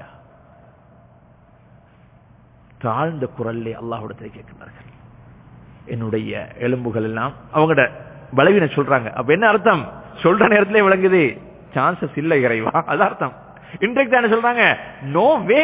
தாழ்ந்த குரல்லே அல்லாஹ்விடத்தில் கேட்கிறார்கள் என்னுடைய எலும்புகள் எல்லாம் அவங்கட பலவீனம் சொல்றாங்க அப்ப என்ன அர்த்தம் சொல்ற நேரத்திலே விளங்குது சான்சஸ் இல்ல இறைவா அது அர்த்தம் இன்றைக்கு என்ன சொல்றாங்க நோ வே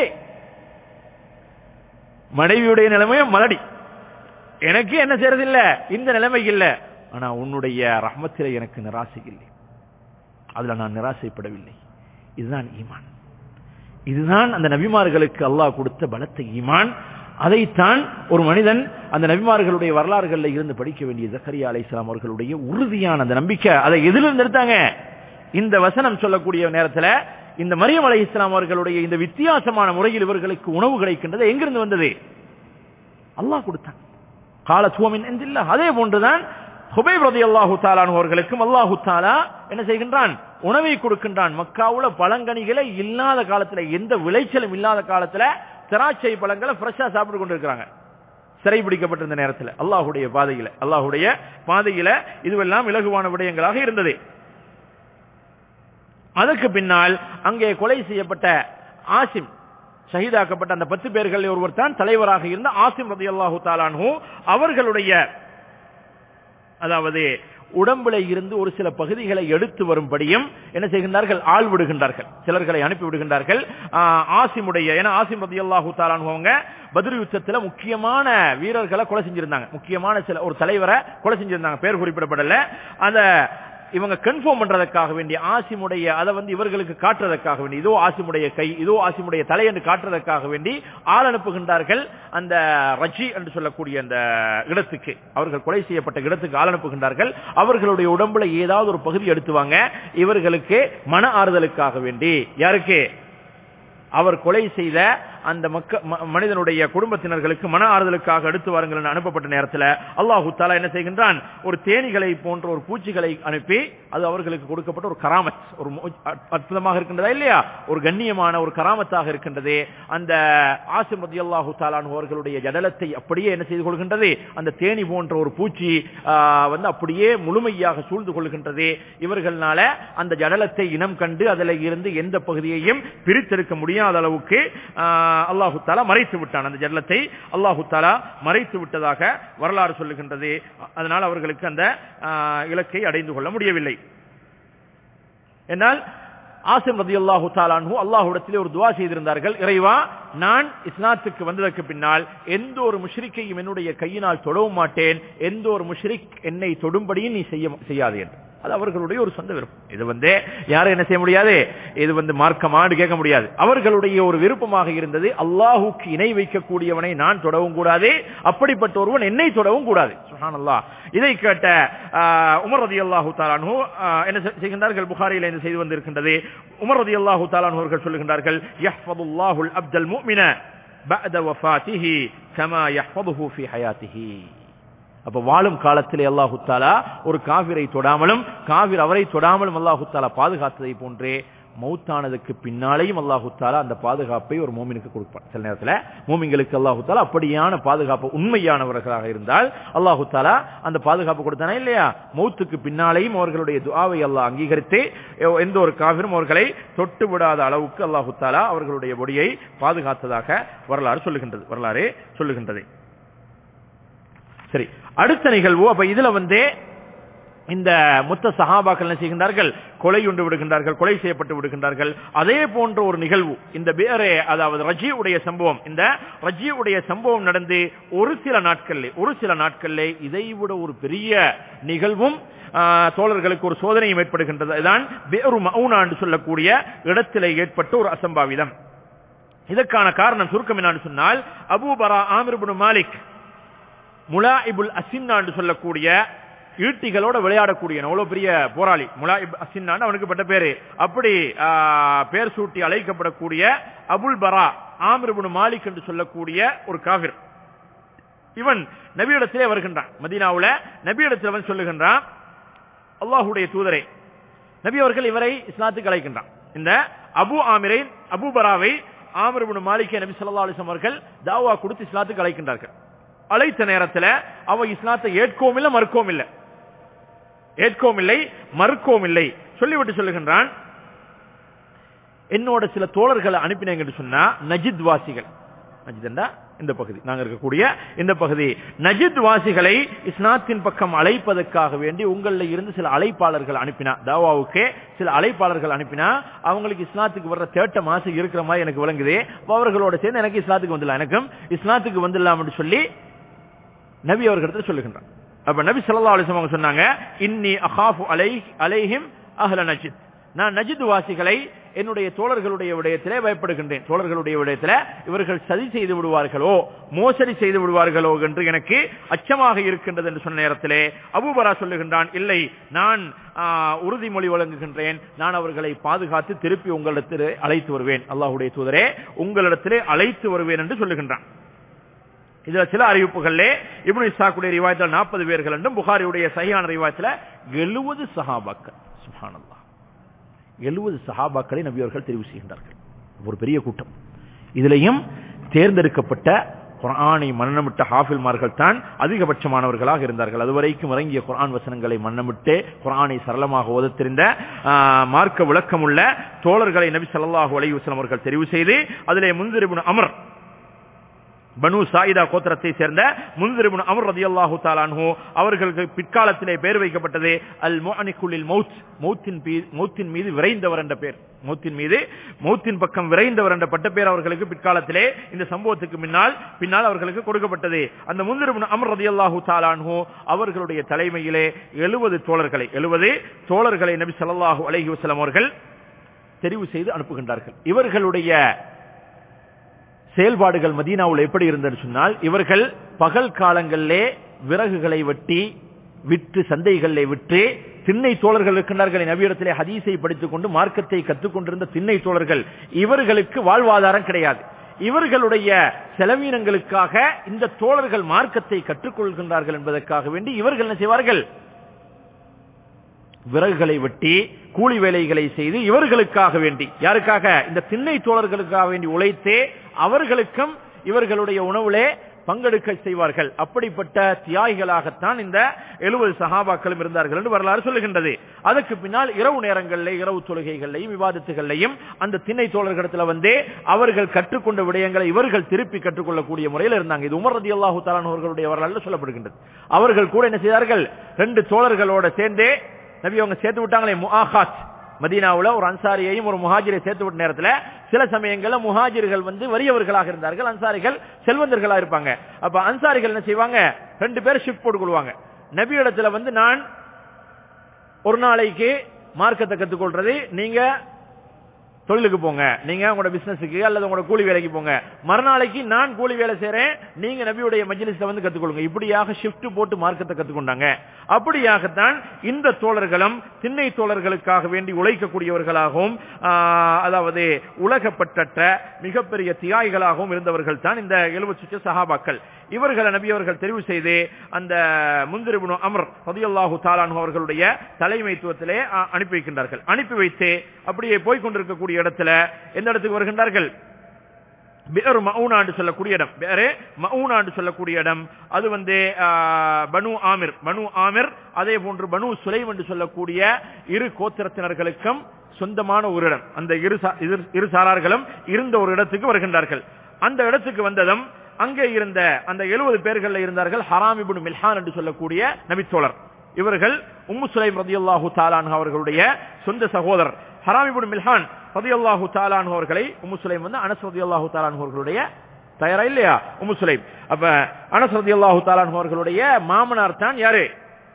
மனைவியுடைய நிலைமையும் மலடி எனக்கு என்ன செய்யறது இல்ல இந்த நிலைமை இல்ல ஆனா உன்னுடைய ரஹ்மத்தில எனக்கு நிராசை இல்லை அதுல நான் நிராசைப்படவில்லை இதுதான் ஈமான் இதுதான் அந்த நபிமார்களுக்கு அல்லாஹ் கொடுத்த பலத்த ஈமான் அதைத்தான் ஒரு மனிதன் அந்த நபிமார்களுடைய வரலாறுகள்ல இருந்து படிக்க வேண்டிய ஜக்கரியா அலைஹிஸ்ஸலாம் அவர்களுடைய உறுதியான அந்த நம்பிக்கை அதை எதிலிருந்து எடுத்தாங்க இந்த வசனம் சொல்லக்கூடிய நேரத்துல இந்த மரியம் அலைஹிஸ்ஸலாம் அவர்களுடைய இந்த வித்தியாசமான முறையில் இவர்களுக்கு உணவு கிடைக்கின்றது எங்கிருந்து வந்தது அல்லாஹ் கொடுத்தான் கால சுவமின் என்றில்ல அதே போன்றுதான் ஹுபைப் ரலியல்லாஹு தஆலா அவர்களுக்கும் அல்லாஹு தஆலா என்ன செய்கின்றான் உணவை கொடுக்கின்றான் மக்காவுல பழங்கனிகளை இல்லாத காலத்துல எந்த விளைச்சலும் இல்லாத காலத்துல திராட்சை பழங்களை ஃப்ரெஷ்ஷா சாப்பிட்டு கொண்டிருக்கிறாங்க சிறை பிடிக்கப்பட்டிருந்த நேரத்தில் அல்லாஹுடைய பாதையில அல்லாஹுடைய பாதையில இதுவெல்லாம் இலகுவான விடயங்களாக இருந்தது அதற்கு பின்னால் அங்கே கொலை செய்யப்பட்ட ஆசிம் ஷஹீதாக்கப்பட்ட அந்த பத்து பேர்கள் ஒருவர் தான் தலைவராக இருந்த ஆசிம் ரதி அல்லாஹு தாலானு அவர்களுடைய அதாவது உடம்புல இருந்து ஒரு சில பகுதிகளை எடுத்து வரும்படியும் என்ன செய்கின்றார்கள் ஆள் விடுகின்றார்கள் சிலர்களை அனுப்பி விடுகின்றார்கள் ஆஹ், ஆசிமுடைய ஏன்னா ஆசிம் ரதி அல்லாஹு அவங்க பதில் யுத்தத்துல முக்கியமான வீரர்களை கொலை செஞ்சிருந்தாங்க முக்கியமான சில ஒரு தலைவரை கொலை செஞ்சிருந்தாங்க பேர் குறிப்பிடப்படல அந்த இவங்க கன்ஃபார்ம் பண்றதுக்காக வேண்டிய ஆசிமுடைய அதை வந்து இவர்களுக்கு காட்டுறதுக்காக வேண்டி இதோ ஆசிமுடைய கை இதோ ஆசிமுடைய தலை என்று காட்டுறதுக்காக வேண்டி ஆள் அனுப்புகின்றார்கள் அந்த ரஜி என்று சொல்லக்கூடிய அந்த இடத்துக்கு அவர்கள் கொலை செய்யப்பட்ட இடத்துக்கு ஆள் அனுப்புகின்றார்கள் அவர்களுடைய உடம்புல ஏதாவது ஒரு பகுதி எடுத்துவாங்க இவர்களுக்கு மன ஆறுதலுக்காக வேண்டி யாருக்கு அவர் கொலை செய்த அந்த மக்க ம- மனிதனுடைய குடும்பத்தினர்களுக்கு மன ஆறுதலுக்காக எடுத்து வாருங்கள் என்று அனுப்பப்பட்ட நேரத்தில் அல்லாஹு தாலா என்ன செய்கின்றான் ஒரு தேனிகளை போன்ற ஒரு பூச்சிகளை அனுப்பி அது அவர்களுக்கு கொடுக்கப்பட்ட ஒரு கராமத் ஒரு மு- அற்- அற்புதமாக இருக்கின்றதா இல்லையா ஒரு கண்ணியமான ஒரு கராமத்தாக இருக்கின்றது அந்த ஆசிம் ரதி அல்லாஹு தாலான் அவர்களுடைய ஜடலத்தை அப்படியே என்ன செய்து கொள்கின்றது அந்த தேனி போன்ற ஒரு பூச்சி ஆ, வந்து அப்படியே முழுமையாக சூழ்ந்து கொள்கின்றது இவர்களால அந்த ஜடலத்தை இனம் கண்டு அதில் இருந்து எந்த பகுதியையும் பிரித்தெடுக்க முடியாத அளவுக்கு ஆ, அல்லாஹு தாலா மறைத்து விட்டான் அந்த ஜடலத்தை அல்லாஹு தாலா மறைத்து விட்டதாக வரலாறு சொல்லுகின்றது அதனால் அவர்களுக்கு அந்த ஆ, இலக்கை அடைந்து கொள்ள முடியவில்லை என்னால் ஆசிம் ரதி அல்லாஹு தாலான்ஹு அல்லாஹுடத்திலே ஒரு துவா செய்திருந்தார்கள் இறைவா நான் இஸ்லாத்துக்கு வந்ததற்கு பின்னால் எந்த ஒரு முஷ்ரிக்கையும் என்னுடைய கையினால் தொடவும் மாட்டேன் எந்த ஒரு முஷ்ரிக் என்னை தொடும்படியும் நீ செய்ய செய்யாது என்று அது அவர்களுடைய ஒரு சொந்த விருப்பம் இது வந்து யாரும் என்ன செய்ய முடியாது இது வந்து மார்க்கமாடு கேட்க முடியாது அவர்களுடைய ஒரு விருப்பமாக இருந்தது அல்லாஹுக்கு இணை வைக்கக்கூடியவனை நான் தொடவும் கூடாது அப்படிப்பட்ட ஒருவன் என்னை தொடவும் கூடாது சுஹானல்லாஹ் இதை கேட்ட ஆஹ், உமர் ரதி அல்லாஹு தாலானு என்ன செய்- செய்கின்றார்கள் புகாரியில் இந்த செய்து வந்திருக்கின்றது உமர் ரதி அல்லாஹு தாலானு அவர்கள் சொல்லுகின்றார்கள் யஹ்ஃபதுல்லாஹுல் அப்தல் முஃமின بعد وفاته கமா யஹ்ஃபதுஹு ஃபீ ஹயாத்திஹி அப்ப வாழும் காலத்திலே அல்லாஹு தாலா ஒரு காவிரை தொடாமலும் காவிர் அவரை தொடாமலும் அல்லாஹு தாலா பாதுகாத்ததை போன்றே மௌத்தானதுக்கு பின்னாலேயும் அல்லாஹு தாலா அந்த பாதுகாப்பை ஒரு மோமினுக்கு கொடுப்பான் சில நேரத்தில் மோமிங்களுக்கு அல்லாஹு தாலா அப்படியான பாதுகாப்பு உண்மையானவர்களாக இருந்தால் அல்லாஹு தாலா அந்த பாதுகாப்பு கொடுத்தானா இல்லையா மௌத்துக்கு பின்னாலேயும் அவர்களுடைய துஆவை அல்லாஹ் அங்கீகரித்து எ- எந்த ஒரு காவிரும் அவர்களை தொட்டு விடாத அளவுக்கு அல்லாஹு தாலா அவர்களுடைய பொடியை பாதுகாத்ததாக வரலாறு சொல்லுகின்றது வரலாறு சொல்லுகின்றது சரி அடுத்த நிகழ்வு அப்ப இதுல வந்து இந்த முத்த சஹாபாக்கள் என்ன செய்கின்றார்கள் கொலை உண்டு விடுகின்றார்கள் கொலை செய்யப்பட்டு விடுகின்றார்கள் அதே போன்ற ஒரு நிகழ்வு இந்த பேரே அதாவது ரஜி உடைய சம்பவம் இந்த ரஜி உடைய சம்பவம் நடந்து ஒரு சில நாட்கள்ல ஒரு சில நாட்கள்ல இதை விட ஒரு பெரிய நிகழ்வும் ஆ, தோழர்களுக்கு ஒரு சோதனையும் ஏற்படுகின்றது இதுதான் பேரு மவுனா என்று சொல்லக்கூடிய இடத்திலே ஏற்பட்ட ஒரு அசம்பாவிதம் இதற்கான காரணம் சுருக்கம் என்னன்னு சொன்னால் அபூபரா ஆமிர் இப்னு மாலிக் முலாஇபுல் அசின்னா என்று சொல்லக்கூடிய ஈட்டிகளோட விளையாடக்கூடிய அவ்வளவு பெரிய போராளி முலாஇப் அசின்னான்னு அவனுக்கு பட்ட பேரு அப்படி ஆ, பேர் சூட்டி அழைக்கப்படக்கூடிய அபுல் பரா ஆமிர் இப்னு மாலிக் என்று சொல்லக்கூடிய ஒரு காவிர் இவன் நபியிடத்திலே வருகின்றான் மதீனாவுல நபியிடத்தில் அவன் சொல்லுகின்றான் அல்லாஹுடைய தூதரே நபி அவர்கள் இவரை இஸ்லாத்துக்கு அழைக்கின்றான் இந்த அபு ஆமிரை அபு பராவை ஆமிர் இப்னு மாலிகே நபி ஸல்லல்லாஹு அலைஹி வஸல்லம் அவர்கள் தாவா கொடுத்து இஸ்லாத்துக்கு அழைக்கின்றார்கள் அழைத்த நேரத்தில் அவ இஸ்லாத்தை ஏற்கவும் இல்லை மறுக்கவும் இல்லை ஏற்கவும் இல்லை மறுக்கவும் இல்லை சொல்லிவிட்டு சொல்லுகின்றான் என்னோட சில தோழர்களை அனுப்பினேங்க என்று சொன்னா நஜித் வாசிகள் நஜித் என்றா இந்த பகுதி நாங்க இருக்கக்கூடிய இந்த பகுதி நஜித் வாசிகளை இஸ்லாத்தின் பக்கம் அழைப்பதற்காக வேண்டி உங்களில் இருந்து சில அழைப்பாளர்கள் அனுப்பினா தாவாவுக்கு சில அழைப்பாளர்கள் அனுப்பினா அவங்களுக்கு இஸ்லாத்துக்கு வர்ற தேட்ட மாசம் இருக்கிற மாதிரி எனக்கு விளங்குது அப்ப அவர்களோட சேர்ந்து எனக்கு இஸ்லாத்துக்கு வந்துடலாம் எனக்கும் இஸ்லாத்துக்கு வந்துடலாம் என்று சொல்லி நபி அவர்களிடத்தில் சொல்லுகின்றான் அப்ப நபி ஸல்லல்லாஹு அலைஹி வஸல்லம் அவங்க சொன்னாங்க இன்னி அகாஃபு அலை அலைஹிம் அஹ்ல நஜித் நான் நஜித் வாசிகளை என்னுடைய தோழர்களுடைய விடயத்திலே பயப்படுகின்றேன் தோழர்களுடைய விடயத்திலே இவர்கள் சதி செய்து விடுவார்களோ மோசடி செய்து விடுவார்களோ என்று எனக்கு அச்சமாக இருக்கின்றது என்று சொன்ன நேரத்திலே அபூபரா சொல்லுகின்றான் இல்லை நான் ஆ, உறுதிமொழி வழங்குகின்றேன் நான் அவர்களை பாதுகாத்து திருப்பி உங்களிடத்திலே அழைத்து வருவேன் அல்லாஹ்வுடைய தூதரே உங்களிடத்திலே அழைத்து வருவேன் என்று சொல்லுகின்றான் இதுல சில அறிவிப்புகளிலே இப்னு இஸ்ஹாக்குடைய ரிவாயத்தில் நாற்பது பேர்கள் என்றும் புகாரியுடைய சஹியான ரிவாயத்தில் எழுபது சஹாபாக்கள் சுப்ஹானல்லாஹ் எழுபது சஹாபாக்களை நபி அவர்கள் தெரிவு செய்கின்றார்கள் ஒரு பெரிய கூட்டம் இதுலயும் தேர்ந்தெடுக்கப்பட்ட குர்ஆனை மன்னமிட்ட ஹாஃபில்மார்கள் தான் அதிகபட்சமானவர்களாக இருந்தார்கள் அதுவரைக்கும் இறங்கிய குர்ஆன் வசனங்களை மன்னமிட்டு குர்ஆனை சரளமாக ஓதத் தெரிந்த ஆ, மார்க்க விளக்கமுள்ள தோழர்களை நபி ஸல்லல்லாஹு அலைஹி வஸல்லம் அவர்கள் தெரிவு செய்து அதிலே முன்திரிபுன் அமர் பனு சாயிதா கோத்திரத்தை சேர்ந்த முன்திரிபுன் அமர் ரதியல்லாஹு தாலான்ஹு அவர்களுக்கு பிற்காலத்திலே பெயர் வைக்கப்பட்டது அல் முஅனிகுலில் மௌத் மௌத்தின் பீ- மௌத்தின் மீது விரைந்தவர் என்ற பேர் மௌத்தின் மீது மௌத்தின் பக்கம் விரைந்தவர் என்ற பட்ட பேர் அவர்களுக்கு பிற்காலத்திலே இந்த சம்பவத்துக்கு பின்னால் பின்னால் அவர்களுக்கு கொடுக்கப்பட்டது அந்த முன்திரிபுன் அமர் ரதியல்லாஹு தாலான்ஹு அவர்களுடைய தலைமையிலே எழுபது தோழர்களை எழுபது தோழர்களை நபி ஸல்லல்லாஹு அலைஹி வஸல்லம் அவர்கள் தெரிவு செய்து அனுப்புகின்றார்கள் இவர்களுடைய செயல்பாடுகள் மதீனாவில் எப்படி இருந்தது சொன்னால் இவர்கள் பகல் காலங்களிலே விறகுகளை வெட்டி விற்று சந்தைகளிலே விற்று திண்ணை தோழர்கள் இருக்கின்றார்கள் நபியிடத்திலே ஹதீஸை படித்துக் கொண்டு மார்க்கத்தை கற்றுக்கொண்டிருந்த திண்ணை தோழர்கள் இவர்களுக்கு வாழ்வாதாரம் கிடையாது இவர்களுடைய செலவீனங்களுக்காக இந்த தோழர்கள் மார்க்கத்தை கற்றுக்கொள்கின்றார்கள் என்பதற்காக வேண்டி இவர்கள் என்ன செய்வார்கள் விறகுகளை வெட்டி கூலி வேலைகளை செய்து இவர்களுக்காக வேண்டி யாருக்காக இந்த திண்ணை தோழர்களுக்காக வேண்டி உழைத்தே அவர்களுக்கும் இவர்களுடைய உணவுலே பங்கெடுக்க செய்வார்கள் அப்படிப்பட்ட தியாகிகளாகத்தான் இந்த எழுபது சகாபாக்களும் இருந்தார்கள் என்று வரலாறு சொல்லுகின்றது அதற்கு பின்னால் இரவு நேரங்களில் இரவு தொழுகைகளையும் விவாதத்துகளையும் அந்த திண்ணை தோழர்களிடத்துல வந்து அவர்கள் கற்றுக்கொண்ட விடயங்களை இவர்கள் திருப்பி கற்றுக்கொள்ளக்கூடிய முறையில் இருந்தாங்க இது உமர் ரதி அல்லாஹு அவர்களுடைய வரலாறு சொல்லப்படுகின்றது அவர்கள் கூட என்ன செய்தார்கள் ரெண்டு தோழர்களோட சேர்ந்தே நபி அவங்க சேர்த்து விட்டாங்களே முஆஹாத் மதீனாவுல ஒரு அன்சாரியையும் ஒரு முஹாஜிரை சேர்த்து விட்ட நேரத்துல சில சமயங்கள்ல முஹாஜிர்கள் வந்து வறியவர்களாக இருந்தார்கள் அன்சாரிகள் செல்வந்தர்களா இருப்பாங்க அப்ப அன்சாரிகள் என்ன செய்வாங்க ரெண்டு பேர் ஷிஃப்ட் போட்டு கொள்வாங்க நபி இடத்துல வந்து நான் ஒரு நாளைக்கு மார்க்கத்தை கத்துக்கொள்றது நீங்க தொழிலுக்கு போங்க நீங்க உங்களோட பிசினஸுக்கு அல்லது உங்களோட கூலி வேலைக்கு போங்க மறுநாளைக்கு நான் கூலி வேலை செய்றேன் நீங்க நபியுடைய மஜ்லிஸ்ல வந்து கத்துக்கொள்ளுங்க இப்படியாக ஷிஃப்ட் போட்டு மார்க்கத்தை கத்துக்கொண்டாங்க அப்படியாகத்தான் இந்த தோழர்களும் திண்ணை தோழர்களுக்காக வேண்டி உழைக்கக்கூடியவர்களாகவும் ஆஹ், அதாவது உலகப்பட்டற்ற மிகப்பெரிய தியாகிகளாகவும் இருந்தவர்கள் தான் இந்த எழுபத்தி சஹாபாக்கள் இவர்களை நபி அவர்கள் தெரிவு செய்து அந்த முந்திரிபுனு அமர் ரதியல்லாஹு தாலானு அவர்களுடைய தலைமைத்துவத்திலே அ- அனுப்பி வைக்கின்றார்கள் அனுப்பி வைத்து அப்படியே போய் கொண்டிருக்கக்கூடிய இடத்துல எந்த இடத்துக்கு வருகின்றார்கள் பேரு மவுனாண்டு சொல்லக்கூடிய இடம் பேரு மவுனாண்டு சொல்லக்கூடிய இடம் அது வந்து ஆ, பனு ஆமிர் பனு ஆமிர் அதே போன்று பனு சுலைம் என்று சொல்லக்கூடிய இரு கோத்திரத்தினர்களுக்கும் சொந்தமான ஒரு இடம் அந்த இரு சா- இரு- இரு சாரார்களும் இருந்த ஒரு இடத்துக்கு வருகின்றார்கள் அந்த இடத்துக்கு வந்ததும் அங்கே இருந்த அந்த எழுபது பேர்கள்ல இருந்தார்கள் ஹராம் இப்னு மில்ஹான் என்று சொல்லக்கூடிய நபித்தோழர் இவர்கள் உம்மு சுலைம் ரதியல்லாஹு தாலான் அவர்களுடைய சொந்த சகோதரர் ஹராம் இப்னு மில்ஹான் ரதியல்லாஹு தாலான் அவர்களை உம்மு சுலைம் வந்து அனஸ் ரதியல்லாஹு தாலான் அவர்களுடைய தயாரா இல்லையா உம்மு சுலைம் அப்ப அனஸ் ரதியல்லாஹு தாலான் அவர்களுடைய மாமனார் தான் யாரு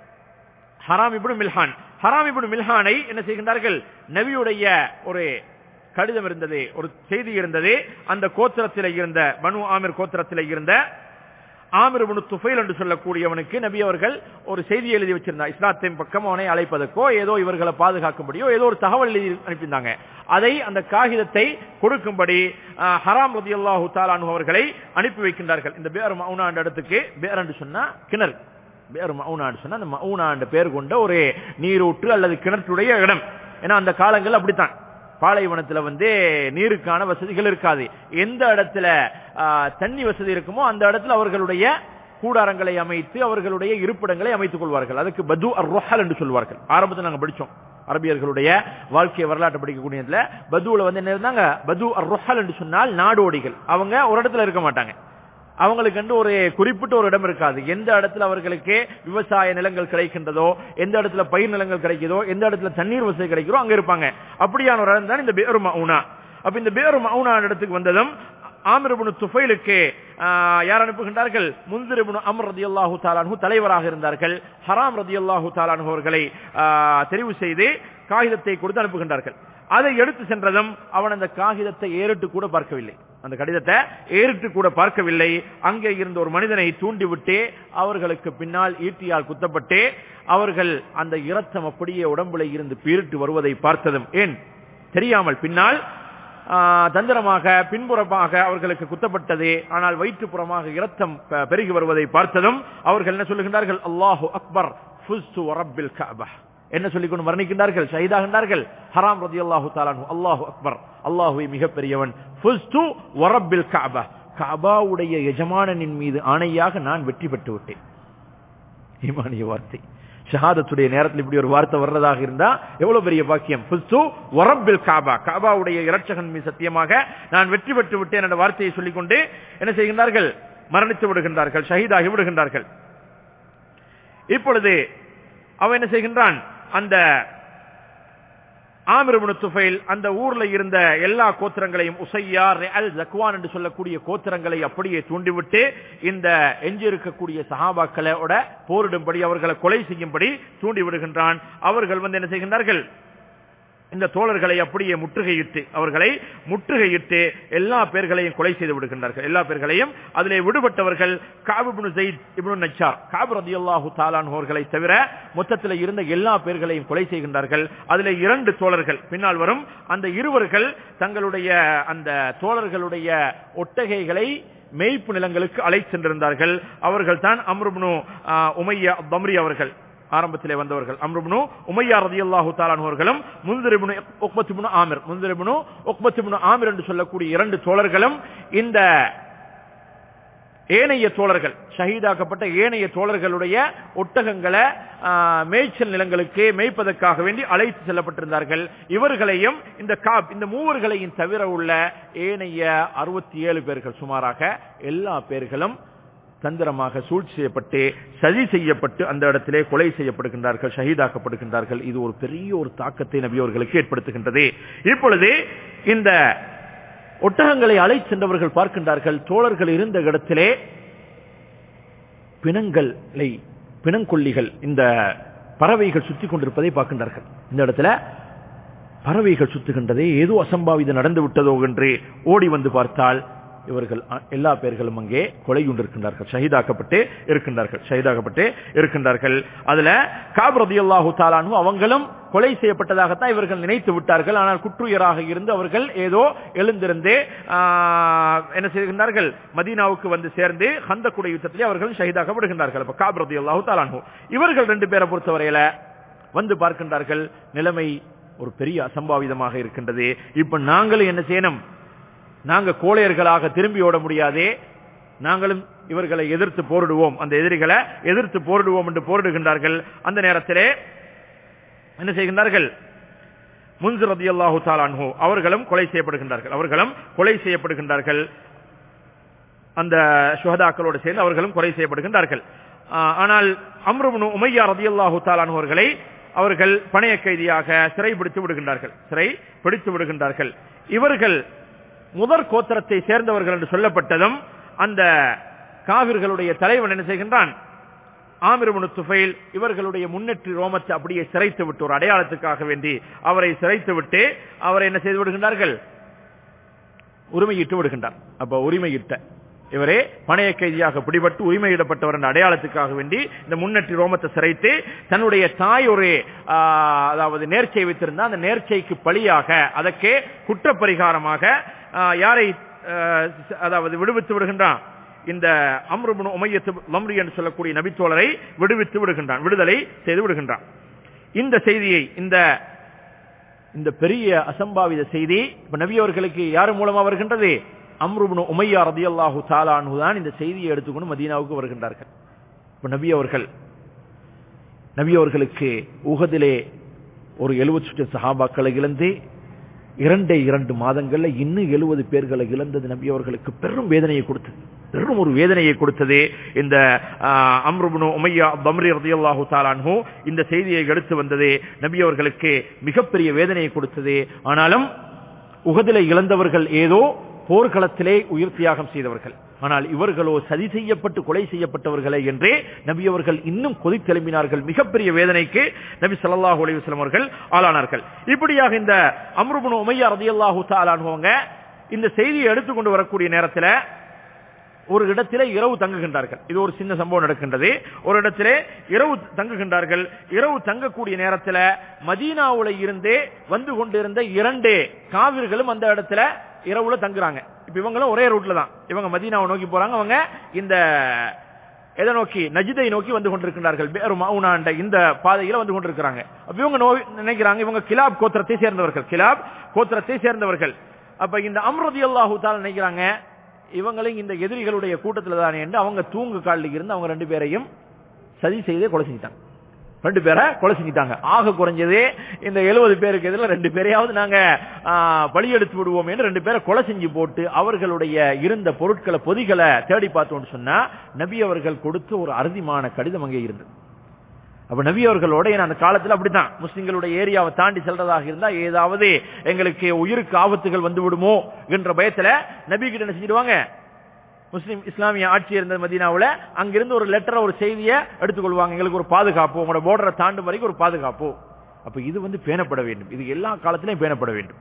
ஹராம் இப்னு மில்ஹான் ஹராம் இப்னு மில்ஹானை என்ன செய்கின்றார்கள் நபியுடைய ஒரு கடிதம் இருந்தது ஒரு செய்தி இருந்தது அந்த கோத்திரத்தில் இருந்த பனு ஆமிர் கோத்திரத்தில் இருந்த ஆமிர் இப்னு துஃபைல் என்று சொல்லக்கூடியவனுக்கு நபி அவர்கள் ஒரு செய்தி எழுதி வச்சிருந்தார் இஸ்லாத்தின் பக்கம் அவனை அழைப்பதற்கோ ஏதோ இவர்களை பாதுகாக்கும்படியோ ஏதோ ஒரு தகவல் எழுதி அனுப்பியிருந்தாங்க அதை அந்த காகிதத்தை கொடுக்கும்படி ஆஹ், ஹராம் ரதியல்லாஹு தாலானு அவர்களை அனுப்பி வைக்கின்றார்கள் இந்த பேர் மவுனாண்ட இடத்துக்கு பேர் என்று சொன்னா கிணறு பேர் மவுனாண்டு சொன்னா அந்த மவுனாண்டு பேர் கொண்ட ஒரு நீரூற்று அல்லது கிணற்றுடைய இடம் ஏன்னா அந்த காலங்கள் அப்படித்தான் பாலைவனத்துல வந்து நீருக்கான வசதிகள் இருக்காது எந்த இடத்துல ஆ, தண்ணி வசதி இருக்குமோ அந்த இடத்துல அவர்களுடைய கூடாரங்களை அமைத்து அவர்களுடைய இருப்பிடங்களை அமைத்துக் கொள்வார்கள் அதுக்கு பது அர் ருஹல் என்று சொல்வார்கள் ஆரம்பத்தில் நாங்க படிச்சோம் அரபியர்களுடைய வாழ்க்கை வரலாற்று படிக்கக்கூடியதுல பதுவுல வந்து என்ன இருந்தாங்க பது அர் ருஹல் என்று சொன்னால் நாடோடிகள் அவங்க ஒரு இடத்துல இருக்க மாட்டாங்க அவங்களுக்கு வந்து ஒரு குறிப்பிட்ட ஒரு இடம் இருக்காது எந்த இடத்துல அவர்களுக்கு விவசாய நிலங்கள் கிடைக்கின்றதோ எந்த இடத்துல பயிர் நிலங்கள் கிடைக்குதோ எந்த இடத்துல தண்ணீர் வசதி கிடைக்கிறோ அங்க இருப்பாங்க அப்படியான ஒரு இடம் தான் இந்த பேரு மவுனா அப்ப இந்த பேரு மவுனா இடத்துக்கு வந்ததும் ஆமிரபுனு துஃபைலுக்கு ஆஹ், யார் அனுப்புகின்றார்கள் முந்திரபுனு அமர் ரதியல்லாஹு தாலானு தலைவராக இருந்தார்கள் ஹராம் ரதியல்லாஹு தாலானு அவர்களை ஆஹ், தெரிவு செய்து காகிதத்தை கொடுத்து அனுப்புகின்றார்கள் அதை எடுத்து சென்றதும் அவன் அந்த காகிதத்தை ஏறிட்டு கூட பார்க்கவில்லை அந்த கடிதத்தை ஏறிட்டு கூட பார்க்கவில்லை அங்கே இருந்த ஒரு மனிதனை தூண்டிவிட்டு அவர்களுக்கு பின்னால் ஈட்டியால் குத்தப்பட்டு அவர்கள் அந்த இரத்தம் அப்படியே உடம்புல இருந்து பீரிட்டு வருவதை பார்த்ததும் ஏன் தெரியாமல் பின்னால் ஆ, தந்திரமாக பின்புறமாக அவர்களுக்கு குத்தப்பட்டது ஆனால் வயிற்றுப்புறமாக இரத்தம் பெ- பெருகி வருவதை பார்த்ததும் அவர்கள் என்ன சொல்லுகின்றார்கள் அல்லாஹு அக்பர் ஃபுஸ்து வரப்பில் கஅபா என்ன சொல்லிக் கொண்டு வர்ணிக்கின்றார்கள் ஷஹீதாகின்றார்கள் ஹராம் ரதி அல்லாஹு தாலானு அல்லாஹு அக்பர் அல்லாஹுவை மிகப்பெரியவன் ஃபுஸ்து வரப்பில் கஅபா கஅபாவுடைய எஜமானனின் மீது ஆணையாக நான் வெற்றி பெற்று விட்டேன் ஈமானிய வார்த்தை ஷஹாதத்துடைய நேரத்தில் இப்படி ஒரு வார்த்தை வர்றதாக இருந்தா எவ்வளவு பெரிய பாக்கியம் ஃபுஸ்து வரப்பில் காபா காபாவுடைய இரட்சகன் மீது சத்தியமாக நான் வெற்றி பெற்று விட்டேன் என்ற வார்த்தையை சொல்லிக்கொண்டு என்ன செய்கின்றார்கள் மரணித்து விடுகின்றார்கள் ஷஹீதாகி விடுகின்றார்கள் இப்பொழுது அவன் என்ன செய்கின்றான் அந்த ஆமிர்புனு துஃபைல் அந்த ஊர்ல இருந்த எல்லா கோத்திரங்களையும் உசையா ரெஅல் ஜக்வான் என்று சொல்லக்கூடிய கோத்திரங்களை அப்படியே தூண்டிவிட்டு இந்த எஞ்சி இருக்கக்கூடிய சஹாபாக்களோட போரிடும்படி அவர்களை கொலை செய்யும்படி தூண்டி விடுகின்றான் அவர்கள் வந்து என்ன செய்கின்றார்கள் இந்த தோழர்களை அப்படியே முற்றுகையிட்டு அவர்களை முற்றுகையிட்டு எல்லா பேர்களையும் கொலை செய்து விடுகின்றார்கள் எல்லா பேர்களையும் அதிலே விடுபட்டவர்கள் காபு இப்னு ஸைத் இப்னு நச்சார் காபு ரதியல்லாஹு தாலான் அவர்களை தவிர மொத்தத்தில் இருந்த எல்லா பேர்களையும் கொலை செய்கின்றார்கள் அதிலே இரண்டு தோழர்கள் பின்னால் வரும் அந்த இருவர்கள் தங்களுடைய அந்த தோழர்களுடைய ஒட்டகைகளை மேய்ப்பு நிலங்களுக்கு அழைத்து சென்றிருந்தார்கள் அவர்கள் தான் அம்ருப்னு உமையா தம்ரி அவர்கள் ஆரம்பத்திலே வந்தவர்கள் அம்ருப்னு உமையா ரதியல்லாஹு தாலான் அவர்களும் முந்திரிபுனு உக்பத்துபுனு ஆமிர் முந்திரிபுனு உக்பத்துபுனு ஆமிர் என்று சொல்லக்கூடிய இரண்டு தோழர்களும் இந்த ஏனைய தோழர்கள் ஷஹீதாக்கப்பட்ட ஏனைய தோழர்களுடைய ஒட்டகங்களை ஆ, மேய்ச்சல் நிலங்களுக்கு மேய்ப்பதற்காக வேண்டி அழைத்து செல்லப்பட்டிருந்தார்கள் இவர்களையும் இந்த காப் இந்த மூவர்களையும் தவிர உள்ள ஏனைய அறுபத்தி ஏழு பேர்கள் சுமாராக எல்லா பேர்களும் தந்திரமாக சூழ்ச்சி செய்யப்பட்டு சதி செய்யப்பட்டு அந்த இடத்திலே கொலை செய்யப்படுகின்றார்கள் ஷஹீதாக்கப்படுகின்றார்கள் இது ஒரு பெரிய ஒரு தாக்கத்தை நபி அவர்களுக்கு ஏற்படுத்துகின்றது இப்பொழுது இந்த ஒட்டகங்களை அழைத்து சென்றவர்கள் பார்க்கின்றார்கள் தோழர்கள் இருந்த இடத்திலே பிணங்களை பிணங்கொல்லிகள் இந்த பறவைகள் சுற்றி கொண்டிருப்பதை பார்க்கின்றார்கள் இந்த இடத்துல பறவைகள் சுத்துகின்றதே ஏதோ அசம்பாவிதம் நடந்து விட்டதோ என்று ஓடி வந்து பார்த்தால் இவர்கள் அ- எல்லா பேர்களும் அங்கே கொலை கொண்டிருக்கின்றார்கள் ஷஹீதாக்கப்பட்டு இருக்கின்றார்கள் ஷஹீதாக்கப்பட்டு இருக்கின்றார்கள் அதுல காப் ரதியல்லாஹு தாலானு அவங்களும் கொலை செய்யப்பட்டதாகத்தான் இவர்கள் நினைத்து விட்டார்கள் ஆனால் குற்றுயராக இருந்து அவர்கள் ஏதோ எழுந்திருந்து ஆஹ், என்ன செய்கின்றார்கள் மதீனாவுக்கு வந்து சேர்ந்து ஹந்தக்குடை யுத்தத்திலே அவர்கள் ஷஹீதாக்கப்படுகின்றார்கள் அப்ப காப் ரதியல்லாஹு தாலானு இவர்கள் ரெண்டு பேரை பொறுத்தவரையில வந்து பார்க்கின்றார்கள் நிலைமை ஒரு பெரிய அசம்பாவிதமாக இருக்கின்றது இப்ப நாங்களும் என்ன செய்யணும் நாங்க கோழையர்களாக திரும்பி ஓட முடியாதே நாங்களும் இவர்களை எதிர்த்து போரிடுவோம் அந்த எதிரிகளை எதிர்த்து போரிடுவோம் என்று போரிடுகின்றார்கள் அந்த நேரத்திலே என்ன செய்கின்றார்கள் முன்சிர் ரதியல்லாஹு தாலான்ஹு அவர்களும் கொலை செய்யப்படுகின்றார்கள் அவர்களும் கொலை செய்யப்படுகின்றார்கள் அந்த சுஹதாக்களோடு சேர்ந்து அவர்களும் கொலை செய்யப்படுகின்றார்கள் ஆ, ஆனால் அம்ருபனு உமையா ரதியல்லாஹு தாலான் அவர்களை அவர்கள் பணைய கைதியாக சிறை பிடித்து விடுகின்றார்கள் சிறை பிடித்து விடுகின்றார்கள் இவர்கள் முதற் கோத்திரத்தை சேர்ந்தவர்கள் என்று சொல்லப்பட்டதும் அந்த காவிர்களுடைய தலைவன் என்ன செய்கின்றான் ஆமிர்பனு துஃபைல் இவர்களுடைய முன்னேற்றி ரோமத்தை அப்படியே சிறைத்து விட்டு ஒரு அடையாளத்துக்காக வேண்டி அவரை சிறைத்து விட்டு அவரை என்ன செய்து விடுகின்றார்கள் உரிமையிட்டு விடுகின்றார் அப்ப உரிமையிட்ட இவரே பணைய கைதியாக பிடிபட்டு உரிமையிடப்பட்டவர் என்ற அடையாளத்துக்காக வேண்டி இந்த முன்னேற்றி ரோமத்தை சிறைத்து தன்னுடைய தாய் ஒரு ஆ, அதாவது நேர்ச்சை வைத்திருந்தா அந்த நேர்ச்சைக்கு பலியாக அதற்கே குற்றப்பரிகாரமாக ஆ, யாரை ஆ, அதாவது விடுவித்து விடுகின்றான் இந்த அம்ருபுன் உமையத்து லம்ரி என்று சொல்லக்கூடிய நபித்தோழரை விடுவித்து விடுகின்றான் விடுதலை செய்து விடுகின்றான் இந்த செய்தியை இந்த இந்த பெரிய அசம்பாவித செய்தி இப்ப நபி அவர்களுக்கு யார் மூலமா வருகின்றது அம்ருபுன் உமையா ரதியல்லாஹு தாலானு தான் இந்த செய்தியை எடுத்துக்கொண்டு மதீனாவுக்கு வருகின்றார்கள் இப்ப நபி அவர்கள் நபி அவர்களுக்கு உகதிலே ஒரு எழுபத்தி சஹாபாக்களை இழந்து இரண்டே இரண்டு மாதங்கள்ல இன்னும் எழுபது பேர்களை இழந்தது நபி அவர்களுக்கு பெரும் வேதனையை கொடுத்தது பெரும் ஒரு வேதனையை கொடுத்தது இந்த அம்ருபுனு உமையா பம்ரி ரதியல்லாஹு தாலான்ஹு இந்த செய்தியை எடுத்து வந்தது நபி அவர்களுக்கு மிகப்பெரிய வேதனையை கொடுத்தது ஆனாலும் உகதிலை இழந்தவர்கள் ஏதோ போர்க்களத்திலே உயிர் தியாகம் செய்தவர்கள் ஆனால் இவர்களோ சதி செய்யப்பட்டு கொலை செய்யப்பட்டவர்களே என்றே நபி அவர்கள் இன்னும் கொதித்தெழும்பினார்கள் மிகப்பெரிய வேதனைக்கு நபி ஸல்லல்லாஹு அலைஹி வஸல்லம் அவர்கள் ஆளானார்கள் இப்படியாக இந்த அம்ருபுன் உமையா ரதியல்லாஹு தஆலாஹுவங்க இந்த செய்தியை எடுத்துக்கொண்டு வரக்கூடிய நேரத்தில் ஒரு இடத்திலே இரவு தங்குகின்றார்கள் இது ஒரு சின்ன சம்பவம் நடக்கின்றது ஒரு இடத்திலே இரவு தங்குகின்றார்கள் இரவு தங்கக்கூடிய நேரத்தில் மதீனாவுல இருந்தே வந்து கொண்டிருந்த இரண்டு காவிர்களும் அந்த இடத்துல இரவுல தங்குறாங்க இப்ப இவங்களும் ஒரே ரூட்ல தான் இவங்க மதீனாவை நோக்கி போறாங்க அவங்க இந்த எதை நோக்கி நஜிதை நோக்கி வந்து கொண்டிருக்கிறார்கள் பேரு மவுனாண்ட இந்த பாதையில வந்து கொண்டிருக்கிறாங்க அப்ப இவங்க நோ- நினைக்கிறாங்க இவங்க கிலாப் கோத்திரத்தை சேர்ந்தவர்கள் கிலாப் கோத்திரத்தை சேர்ந்தவர்கள் அப்ப இந்த அம்ருதி அல்லாஹு தால் நினைக்கிறாங்க இவங்களும் இந்த எதிரிகளுடைய கூட்டத்தில் தானே என்று அவங்க தூங்கு காலில் இருந்து அவங்க ரெண்டு பேரையும் சதி செய்தே கொலை செஞ்சிட்டாங்க ரெண்டு பேரை கொலை செஞ்சிட்டாங்க ஆக குறைஞ்சதே இந்த எழுபது பேருக்கு எதிரில் ரெண்டு பேரையாவது நாங்க ஆ, பலி எடுத்து விடுவோம் என்று ரெண்டு பேரை கொலை செஞ்சு போட்டு அவர்களுடைய இருந்த பொருட்களை பொதிகளை தேடி பார்த்தோம்னு சொன்னா நபி அவர்கள் கொடுத்த ஒரு அறுதிமான கடிதம் அங்கே இருந்தது அப்ப நபி அவர்களோட ஏன்னா அந்த காலத்துல அப்படித்தான் முஸ்லிம்களுடைய ஏரியாவை தாண்டி செல்றதாக இருந்தா ஏதாவது எங்களுக்கு உயிருக்கு ஆபத்துகள் வந்து விடுமோ என்ற பயத்துல நபி கிட்ட என்ன செஞ்சிடுவாங்க முஸ்லிம் இஸ்லாமிய ஆட்சி இருந்த மதீனாவுல அங்கிருந்து ஒரு லெட்டரை ஒரு செய்தியை எடுத்துக்கொள்வாங்க எங்களுக்கு ஒரு பாதுகாப்பு உங்களோட பார்டரை தாண்டும் வரைக்கும் ஒரு பாதுகாப்பு அப்ப இது வந்து பேணப்பட வேண்டும் இது எல்லா காலத்திலையும் பேணப்பட வேண்டும்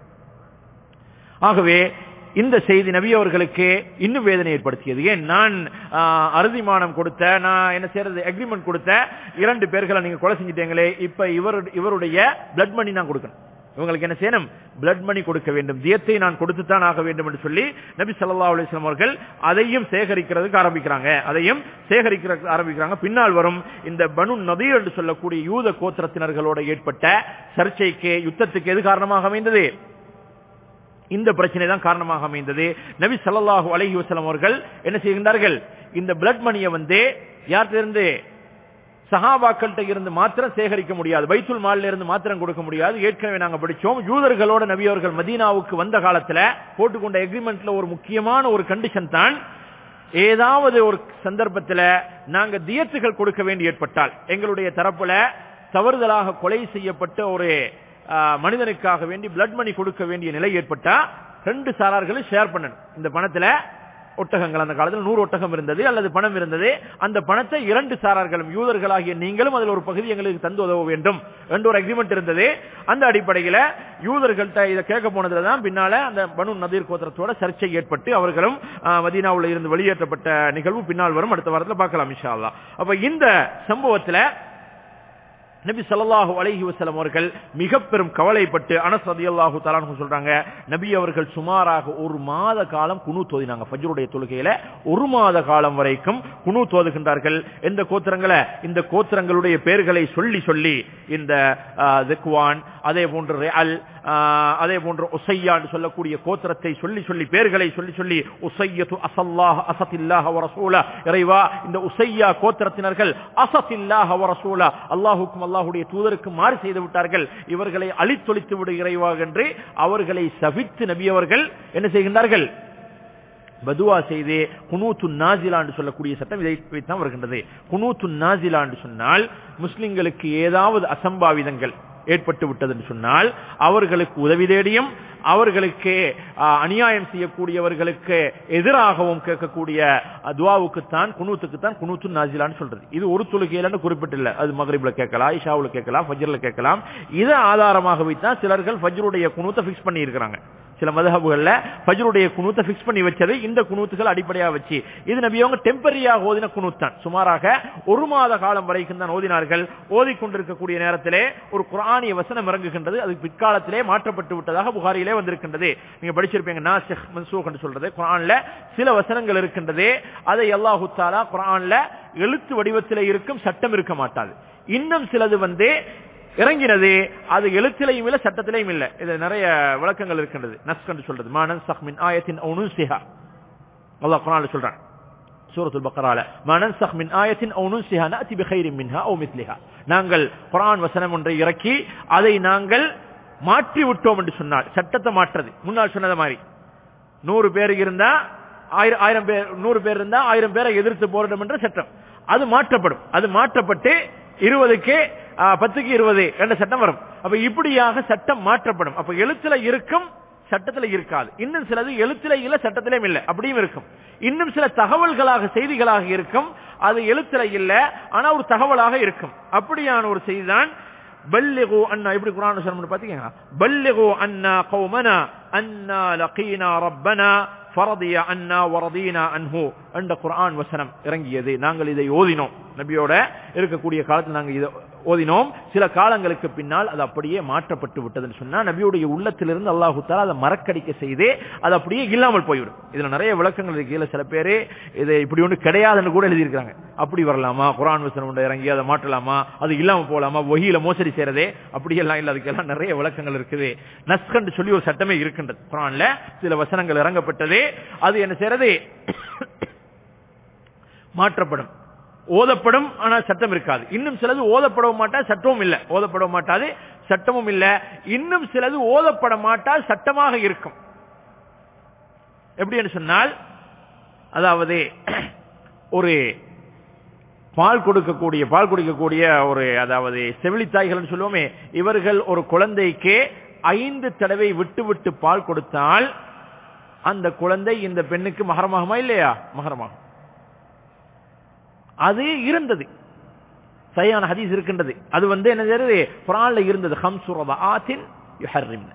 ஆகவே இந்த செய்தி நபி அவர்களுக்கு இன்னும் வேதனை ஏற்படுத்தியது ஏன் நான் ஆ, அறுதிமானம் கொடுத்த நான் என்ன செய்யறது அக்ரிமெண்ட் கொடுத்த இரண்டு பேர்களை நீங்க கொலை செஞ்சிட்டீங்களே இப்ப இவர் இவருடைய பிளட் மணி நான் கொடுக்கணும் இவங்களுக்கு என்ன செய்யணும் பிளட் மணி கொடுக்க வேண்டும் தியத்தை நான் கொடுத்துத்தான் ஆக வேண்டும் என்று சொல்லி நபி ஸல்லல்லாஹு அலைஹி வஸல்லம் அவர்கள் அதையும் சேகரிக்கிறதுக்கு ஆரம்பிக்கிறாங்க அதையும் சேகரிக்கிறதுக்கு ஆரம்பிக்கிறாங்க பின்னால் வரும் இந்த பனு நதீர் என்று சொல்லக்கூடிய யூத கோத்திரத்தினர்களோட ஏற்பட்ட சர்ச்சைக்கு யுத்தத்துக்கு எது காரணமாக அமைந்தது இந்த பிரச்சனை தான் காரணமாக அமைந்தது நபி ஸல்லல்லாஹு அலைஹி வஸல்லம் அவர்கள் என்ன செய்கின்றார்கள் இந்த பிளட் மணியை வந்து யார்கிட்ட சஹாபாக்கள்கிட்ட இருந்து மாத்திரம் சேகரிக்க முடியாது பைத்துல் மால்ல இருந்து மாத்திரம் கொடுக்க முடியாது ஏற்கனவே நாங்க படிச்சோம் யூதர்களோட நபி அவர்கள் மதீனாவுக்கு வந்த காலத்துல போட்டுக்கொண்ட எக்ரிமெண்ட்ல ஒரு முக்கியமான ஒரு கண்டிஷன் தான் ஏதாவது ஒரு சந்தர்ப்பத்துல நாங்க தியத்துகள் கொடுக்க வேண்டி ஏற்பட்டால் எங்களுடைய தரப்புல தவறுதலாக கொலை செய்யப்பட்ட ஒரு ஆ, மனிதனுக்காக வேண்டி பிளட் மணி கொடுக்க வேண்டிய நிலை ஏற்பட்டா ரெண்டு சாரார்களும் ஷேர் பண்ணணும் இந்த பணத்துல ஒட்டகங்கள் அந்த காலத்தில் நூறு ஒட்டகம் இருந்தது அல்லது பணம் இருந்தது அந்த பணத்தை இரண்டு சாரார்களும் யூதர்களாகிய நீங்களும் அதில் ஒரு பகுதி எங்களுக்கு தந்து உதவ வேண்டும் என்று ஒரு அக்ரிமெண்ட் இருந்தது அந்த அடிப்படையில் யூதர்கள்ட்ட இதை கேட்க போனதுல தான் பின்னால அந்த பனு நதீர் கோத்திரத்தோட சர்ச்சை ஏற்பட்டு அவர்களும் ஆஹ், மதீனாவுல இருந்து வெளியேற்றப்பட்ட நிகழ்வு பின்னால் வரும் அடுத்த வாரத்தில் பார்க்கலாம் இன்ஷா அல்லாஹ் அப்ப இந்த சம்பவத்துல நபி ஸல்லல்லாஹு அலைஹி வஸல்லம் அவர்கள் மிக பெரும் கவலைப்பட்டு அனஸ் ரலியல்லாஹு தஆலா அன்ஹு சொல்றாங்க நபி அவர்கள் சுமாராக ஒரு மாத காலம் குனு தோதினாங்க ஃபஜ்ருடைய தொழுகையில ஒரு மாத காலம் வரைக்கும் குனு தோதுகின்றார்கள் எந்த கோத்திரங்களை இந்த கோத்திரங்களுடைய பெயர்களை சொல்லி சொல்லி இந்த திக்வான் அதே போன்று ரிஅல் அதே போன்று உசையா என்று சொல்லக்கூடிய கோத்திரத்தை சொல்லி சொல்லி பேர்களை சொல்லி சொல்லி உசையத்து அசல்லாஹ் அசத்தில்லாஹ வரசூலா இறைவா இந்த உசையா கோத்திரத்தினர்கள் அசத்தில்லாஹ வரசூலா அல்லாஹுக்கும் அல்லாஹுடைய தூதருக்கு மாறு செய்து விட்டார்கள் இவர்களை அழித்தொழித்து விடு இறைவா என்று அவர்களை சபித்து நபி அவர்கள் என்ன செய்கின்றார்கள் பதுவா செய்து குனூத்து நாசிலா என்று சொல்லக்கூடிய சட்டம் இதை வைத்தான் வருகின்றது குனூத்து நாசிலா என்று சொன்னால் முஸ்லிம்களுக்கு ஏதாவது அசம்பாவிதங்கள் ஏற்பட்டு விட்டது என்று சொன்னால் அவர்களுக்கு உதவி தேடியும் அவர்களுக்கு ஆஹ், அநியாயம் செய்யக்கூடியவர்களுக்கு எதிராகவும் கேட்கக்கூடிய துவாவுக்குத்தான் குனூத்துக்குத்தான் குனூத்து நாசிலான்னு சொல்றது இது ஒரு தொழுகையில குறிப்பிட்டில்ல அது மகரிப்ல கேட்கலாம் இஷாவுல கேட்கலாம் ஃபஜ்ர்ல கேட்கலாம் இதை ஆதாரமாக வைத்தான் சிலர்கள் ஃபஜ்ருடைய குனூத்தை பிக்ஸ் பண்ணி இருக்கிறாங்க சில மதஹபுகள்ல ஃபஜ்ருடைய குனூத்தை பிக்ஸ் பண்ணி வச்சது இந்த குனூத்துகள் அடிப்படையாக வச்சு இது நபி அவங்க டெம்பரரியாக ஓதின குனூத் தான் சுமாராக ஒரு மாத காலம் வரைக்கும் தான் ஓதினார்கள் ஓதிக்கொண்டிருக்கக்கூடிய நேரத்திலே ஒரு குர்ஆனிய வசனம் இறங்குகின்றது அது பிற்காலத்திலே மாற்றப்பட்டு விட்டதாக புகாரியிலே வந்திருக்கின்றது நீங்க படிச்சிருப்பீங்க நாசிக் மன்சூக் என்று சொல்றது குர்ஆன்ல சில வசனங்கள் இருக்கின்றது அதை அல்லாஹு தாலா குர்ஆன்ல எழுத்து வடிவத்திலே இருக்கும் சட்டம் இருக்க மாட்டாது இன்னும் சிலது வந்து இறங்கினது அது எழுத்திலையும் இல்ல சட்டத்திலையும் இல்ல இது நிறைய விளக்கங்கள் இருக்கின்றது நஸ்க் என்று சொல்றது மானன் சஹ்மின் ஆயத்தின் அவுனுசிஹா அல்லாஹ் குர்ஆன்ல சொல்றான் சூரத்துல் பக்கரால மனன்சஹ் மின் ஆயத்தின் அவு நுன்சிஹா நஅதி பிகைரின் மின்ஹா அவு மித்லிஹா நாங்கள் குர்ஆன் வசனம் ஒன்றை இறக்கி அதை நாங்கள் மாற்றி விட்டோம் என்று சொன்னால் சட்டத்தை மாற்றுறது முன்னால் சொன்னது மாதிரி நூறு பேர் இருந்தா ஆயிரம் ஆயிரம் பேர் நூறு பேர் இருந்தா ஆயிரம் பேரை எதிர்த்து போரிடும் என்ற சட்டம் அது மாற்றப்படும் அது மாற்றப்பட்டு இருபதுக்கு ஆ, பத்துக்கு இருபது என்ற சட்டம் வரும் அப்ப இப்படியாக சட்டம் மாற்றப்படும் அப்ப எழுத்துல இருக்கும் சட்டத்துல இருக்காது இன்னும் சிலது எழுத்துல இல்ல சட்டத்திலும் இல்ல அப்படியும் இருக்கும் இன்னும் சில தகவல்களாக செய்திகளாக இருக்கும் அது எழுத்துல இல்ல ஆனா ஒரு தகவலாக இருக்கும் அப்படியான ஒரு செய்திதான் பல்லிகு அண்ணா எப்படி குரான் சொல்லணும் பாத்தீங்க பல்லிகு அண்ணா கௌமனா அண்ணா லகீனா ரப்பனா ஃபரதிய அண்ணா வரதீனா அன்ஹு என்ற குர்ஆன் வசனம் இறங்கியது நாங்கள் இதை ஓதினோம் நபியோட இருக்கக்கூடிய காலத்தில் நாங்கள் இதை ஓதினோம் சில காலங்களுக்கு பின்னால் அது அப்படியே மாற்றப்பட்டு விட்டதுன்னு சொன்னா நபியுடைய உள்ளத்திலிருந்து அல்லாஹு தாலா அதை மறக்கடிக்க செய்து அது அப்படியே இல்லாமல் போய்விடும் இதுல நிறைய விளக்கங்கள் இருக்கு இதுல சில பேரு இது இப்படி ஒன்று கிடையாதுன்னு கூட எழுதியிருக்காங்க அப்படி வரலாமா குரான் வசனம் ஒன்று இறங்கி அதை மாற்றலாமா அது இல்லாம போலாமா வகியில மோசடி செய்யறதே அப்படியெல்லாம் இல்ல அதுக்கெல்லாம் நிறைய விளக்கங்கள் இருக்குது நஸ்கண்டு சொல்லி ஒரு சட்டமே இருக்கின்றது குரான்ல சில வசனங்கள் இறங்கப்பட்டது அது என்ன செய்யறது மாற்றப்படும் ஓதப்படும் ஆனா சட்டம் இருக்காது இன்னும் சிலது ஓதப்படவும் மாட்டா சட்டமும் இல்ல ஓதப்படவும் மாட்டாது சட்டமும் இல்ல இன்னும் சிலது ஓதப்பட மாட்டால் சட்டமாக இருக்கும் எப்படி என்று சொன்னால் அதாவது ஒரு பால் கொடுக்கக்கூடிய பால் குடிக்கக்கூடிய ஒரு அதாவது செவிலித்தாய்கள் சொல்லுவோமே இவர்கள் ஒரு குழந்தைக்கு ஐந்து தடவை விட்டு விட்டு பால் கொடுத்தால் அந்த குழந்தை இந்த பெண்ணுக்கு மகரமாகுமா இல்லையா மகரமாகும் அது இருந்தது சரியான ஹதீஸ் இருக்கின்றது அது வந்து என்ன செய்யறது குரான்ல இருந்தது ஹம்சுரத ஆத்தின் யுஹர்ரிம்ன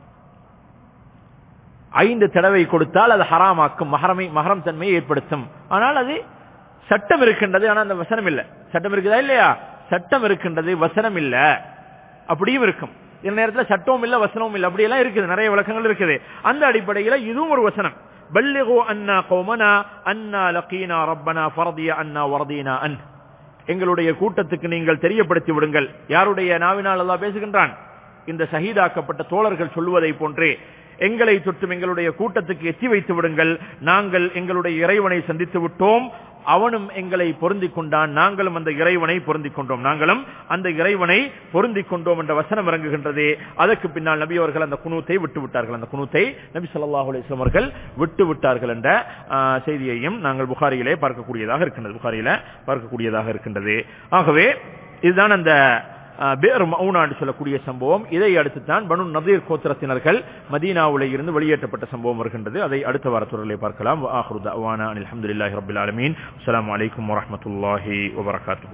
ஐந்து தடவை கொடுத்தால் அது ஹராமாக்கும் மகரமை மகரம் தன்மையை ஏற்படுத்தும் ஆனால் அது சட்டம் இருக்கின்றது ஆனால் அந்த வசனம் இல்ல சட்டம் இருக்குதா இல்லையா சட்டம் இருக்கின்றது வசனம் இல்ல அப்படியும் இருக்கும் இந்த நேரத்தில் சட்டமும் இல்ல வசனமும் இல்ல அப்படியெல்லாம் இருக்குது நிறைய விளக்கங்கள் இருக்குது அந்த அடிப்படையில் இதுவும் ஒரு வசனம் பல்லிகோ அண்ணா கௌமனா அண்ணா லக்கீனா ரப்பனா ஃபரதிய அண்ணா வரதீனா அன் எங்களுடைய கூட்டத்துக்கு நீங்கள் தெரியப்படுத்தி விடுங்கள் யாருடைய நாவினால் அல்லாஹ் பேசுகின்றான் இந்த ஷஹீதாக்கப்பட்ட தோழர்கள் சொல்வதை போன்றே எங்களை தொட்டும் எங்களுடைய கூட்டத்துக்கு எத்தி வைத்து விடுங்கள் நாங்கள் எங்களுடைய இறைவனை சந்தித்து விட்டோம் அவனும் எங்களை பொருந்திக் கொண்டான் நாங்களும் அந்த இறைவனை பொருந்திக் கொண்டோம் நாங்களும் அந்த இறைவனை பொருந்திக் கொண்டோம் என்ற வசனம் இறங்குகின்றது அதற்கு பின்னால் நபி அவர்கள் அந்த குணூத்தை விட்டு விட்டார்கள் அந்த குணூத்தை நபி ஸல்லல்லாஹு அலைஹி வஸல்லம் அவர்கள் விட்டு விட்டார்கள் என்ற ஆ, செய்தியையும் நாங்கள் புகாரியிலே பார்க்கக்கூடியதாக இருக்கின்றது புகாரியில பார்க்கக்கூடியதாக இருக்கின்றது ஆகவே இதுதான் அந்த பேர் மவுனா என்று சொல்லக்கூடிய சம்பவம் இதை அடுத்து தான் பனு நதீர் கோத்திரத்தினர்கள் மதீனாவுல இருந்து வெளியேற்றப்பட்ட சம்பவம் வருகின்றது அதை அடுத்த வாரத்துறையிலே பார்க்கலாம் ஆஹ்ரு தவானா அல்ஹம்துலில்லாஹி ரப்பில் ஆலமீன் அஸ்ஸலாமு அலைக்கும் வரஹ்மத்துல்லாஹி வபரகாத்துஹு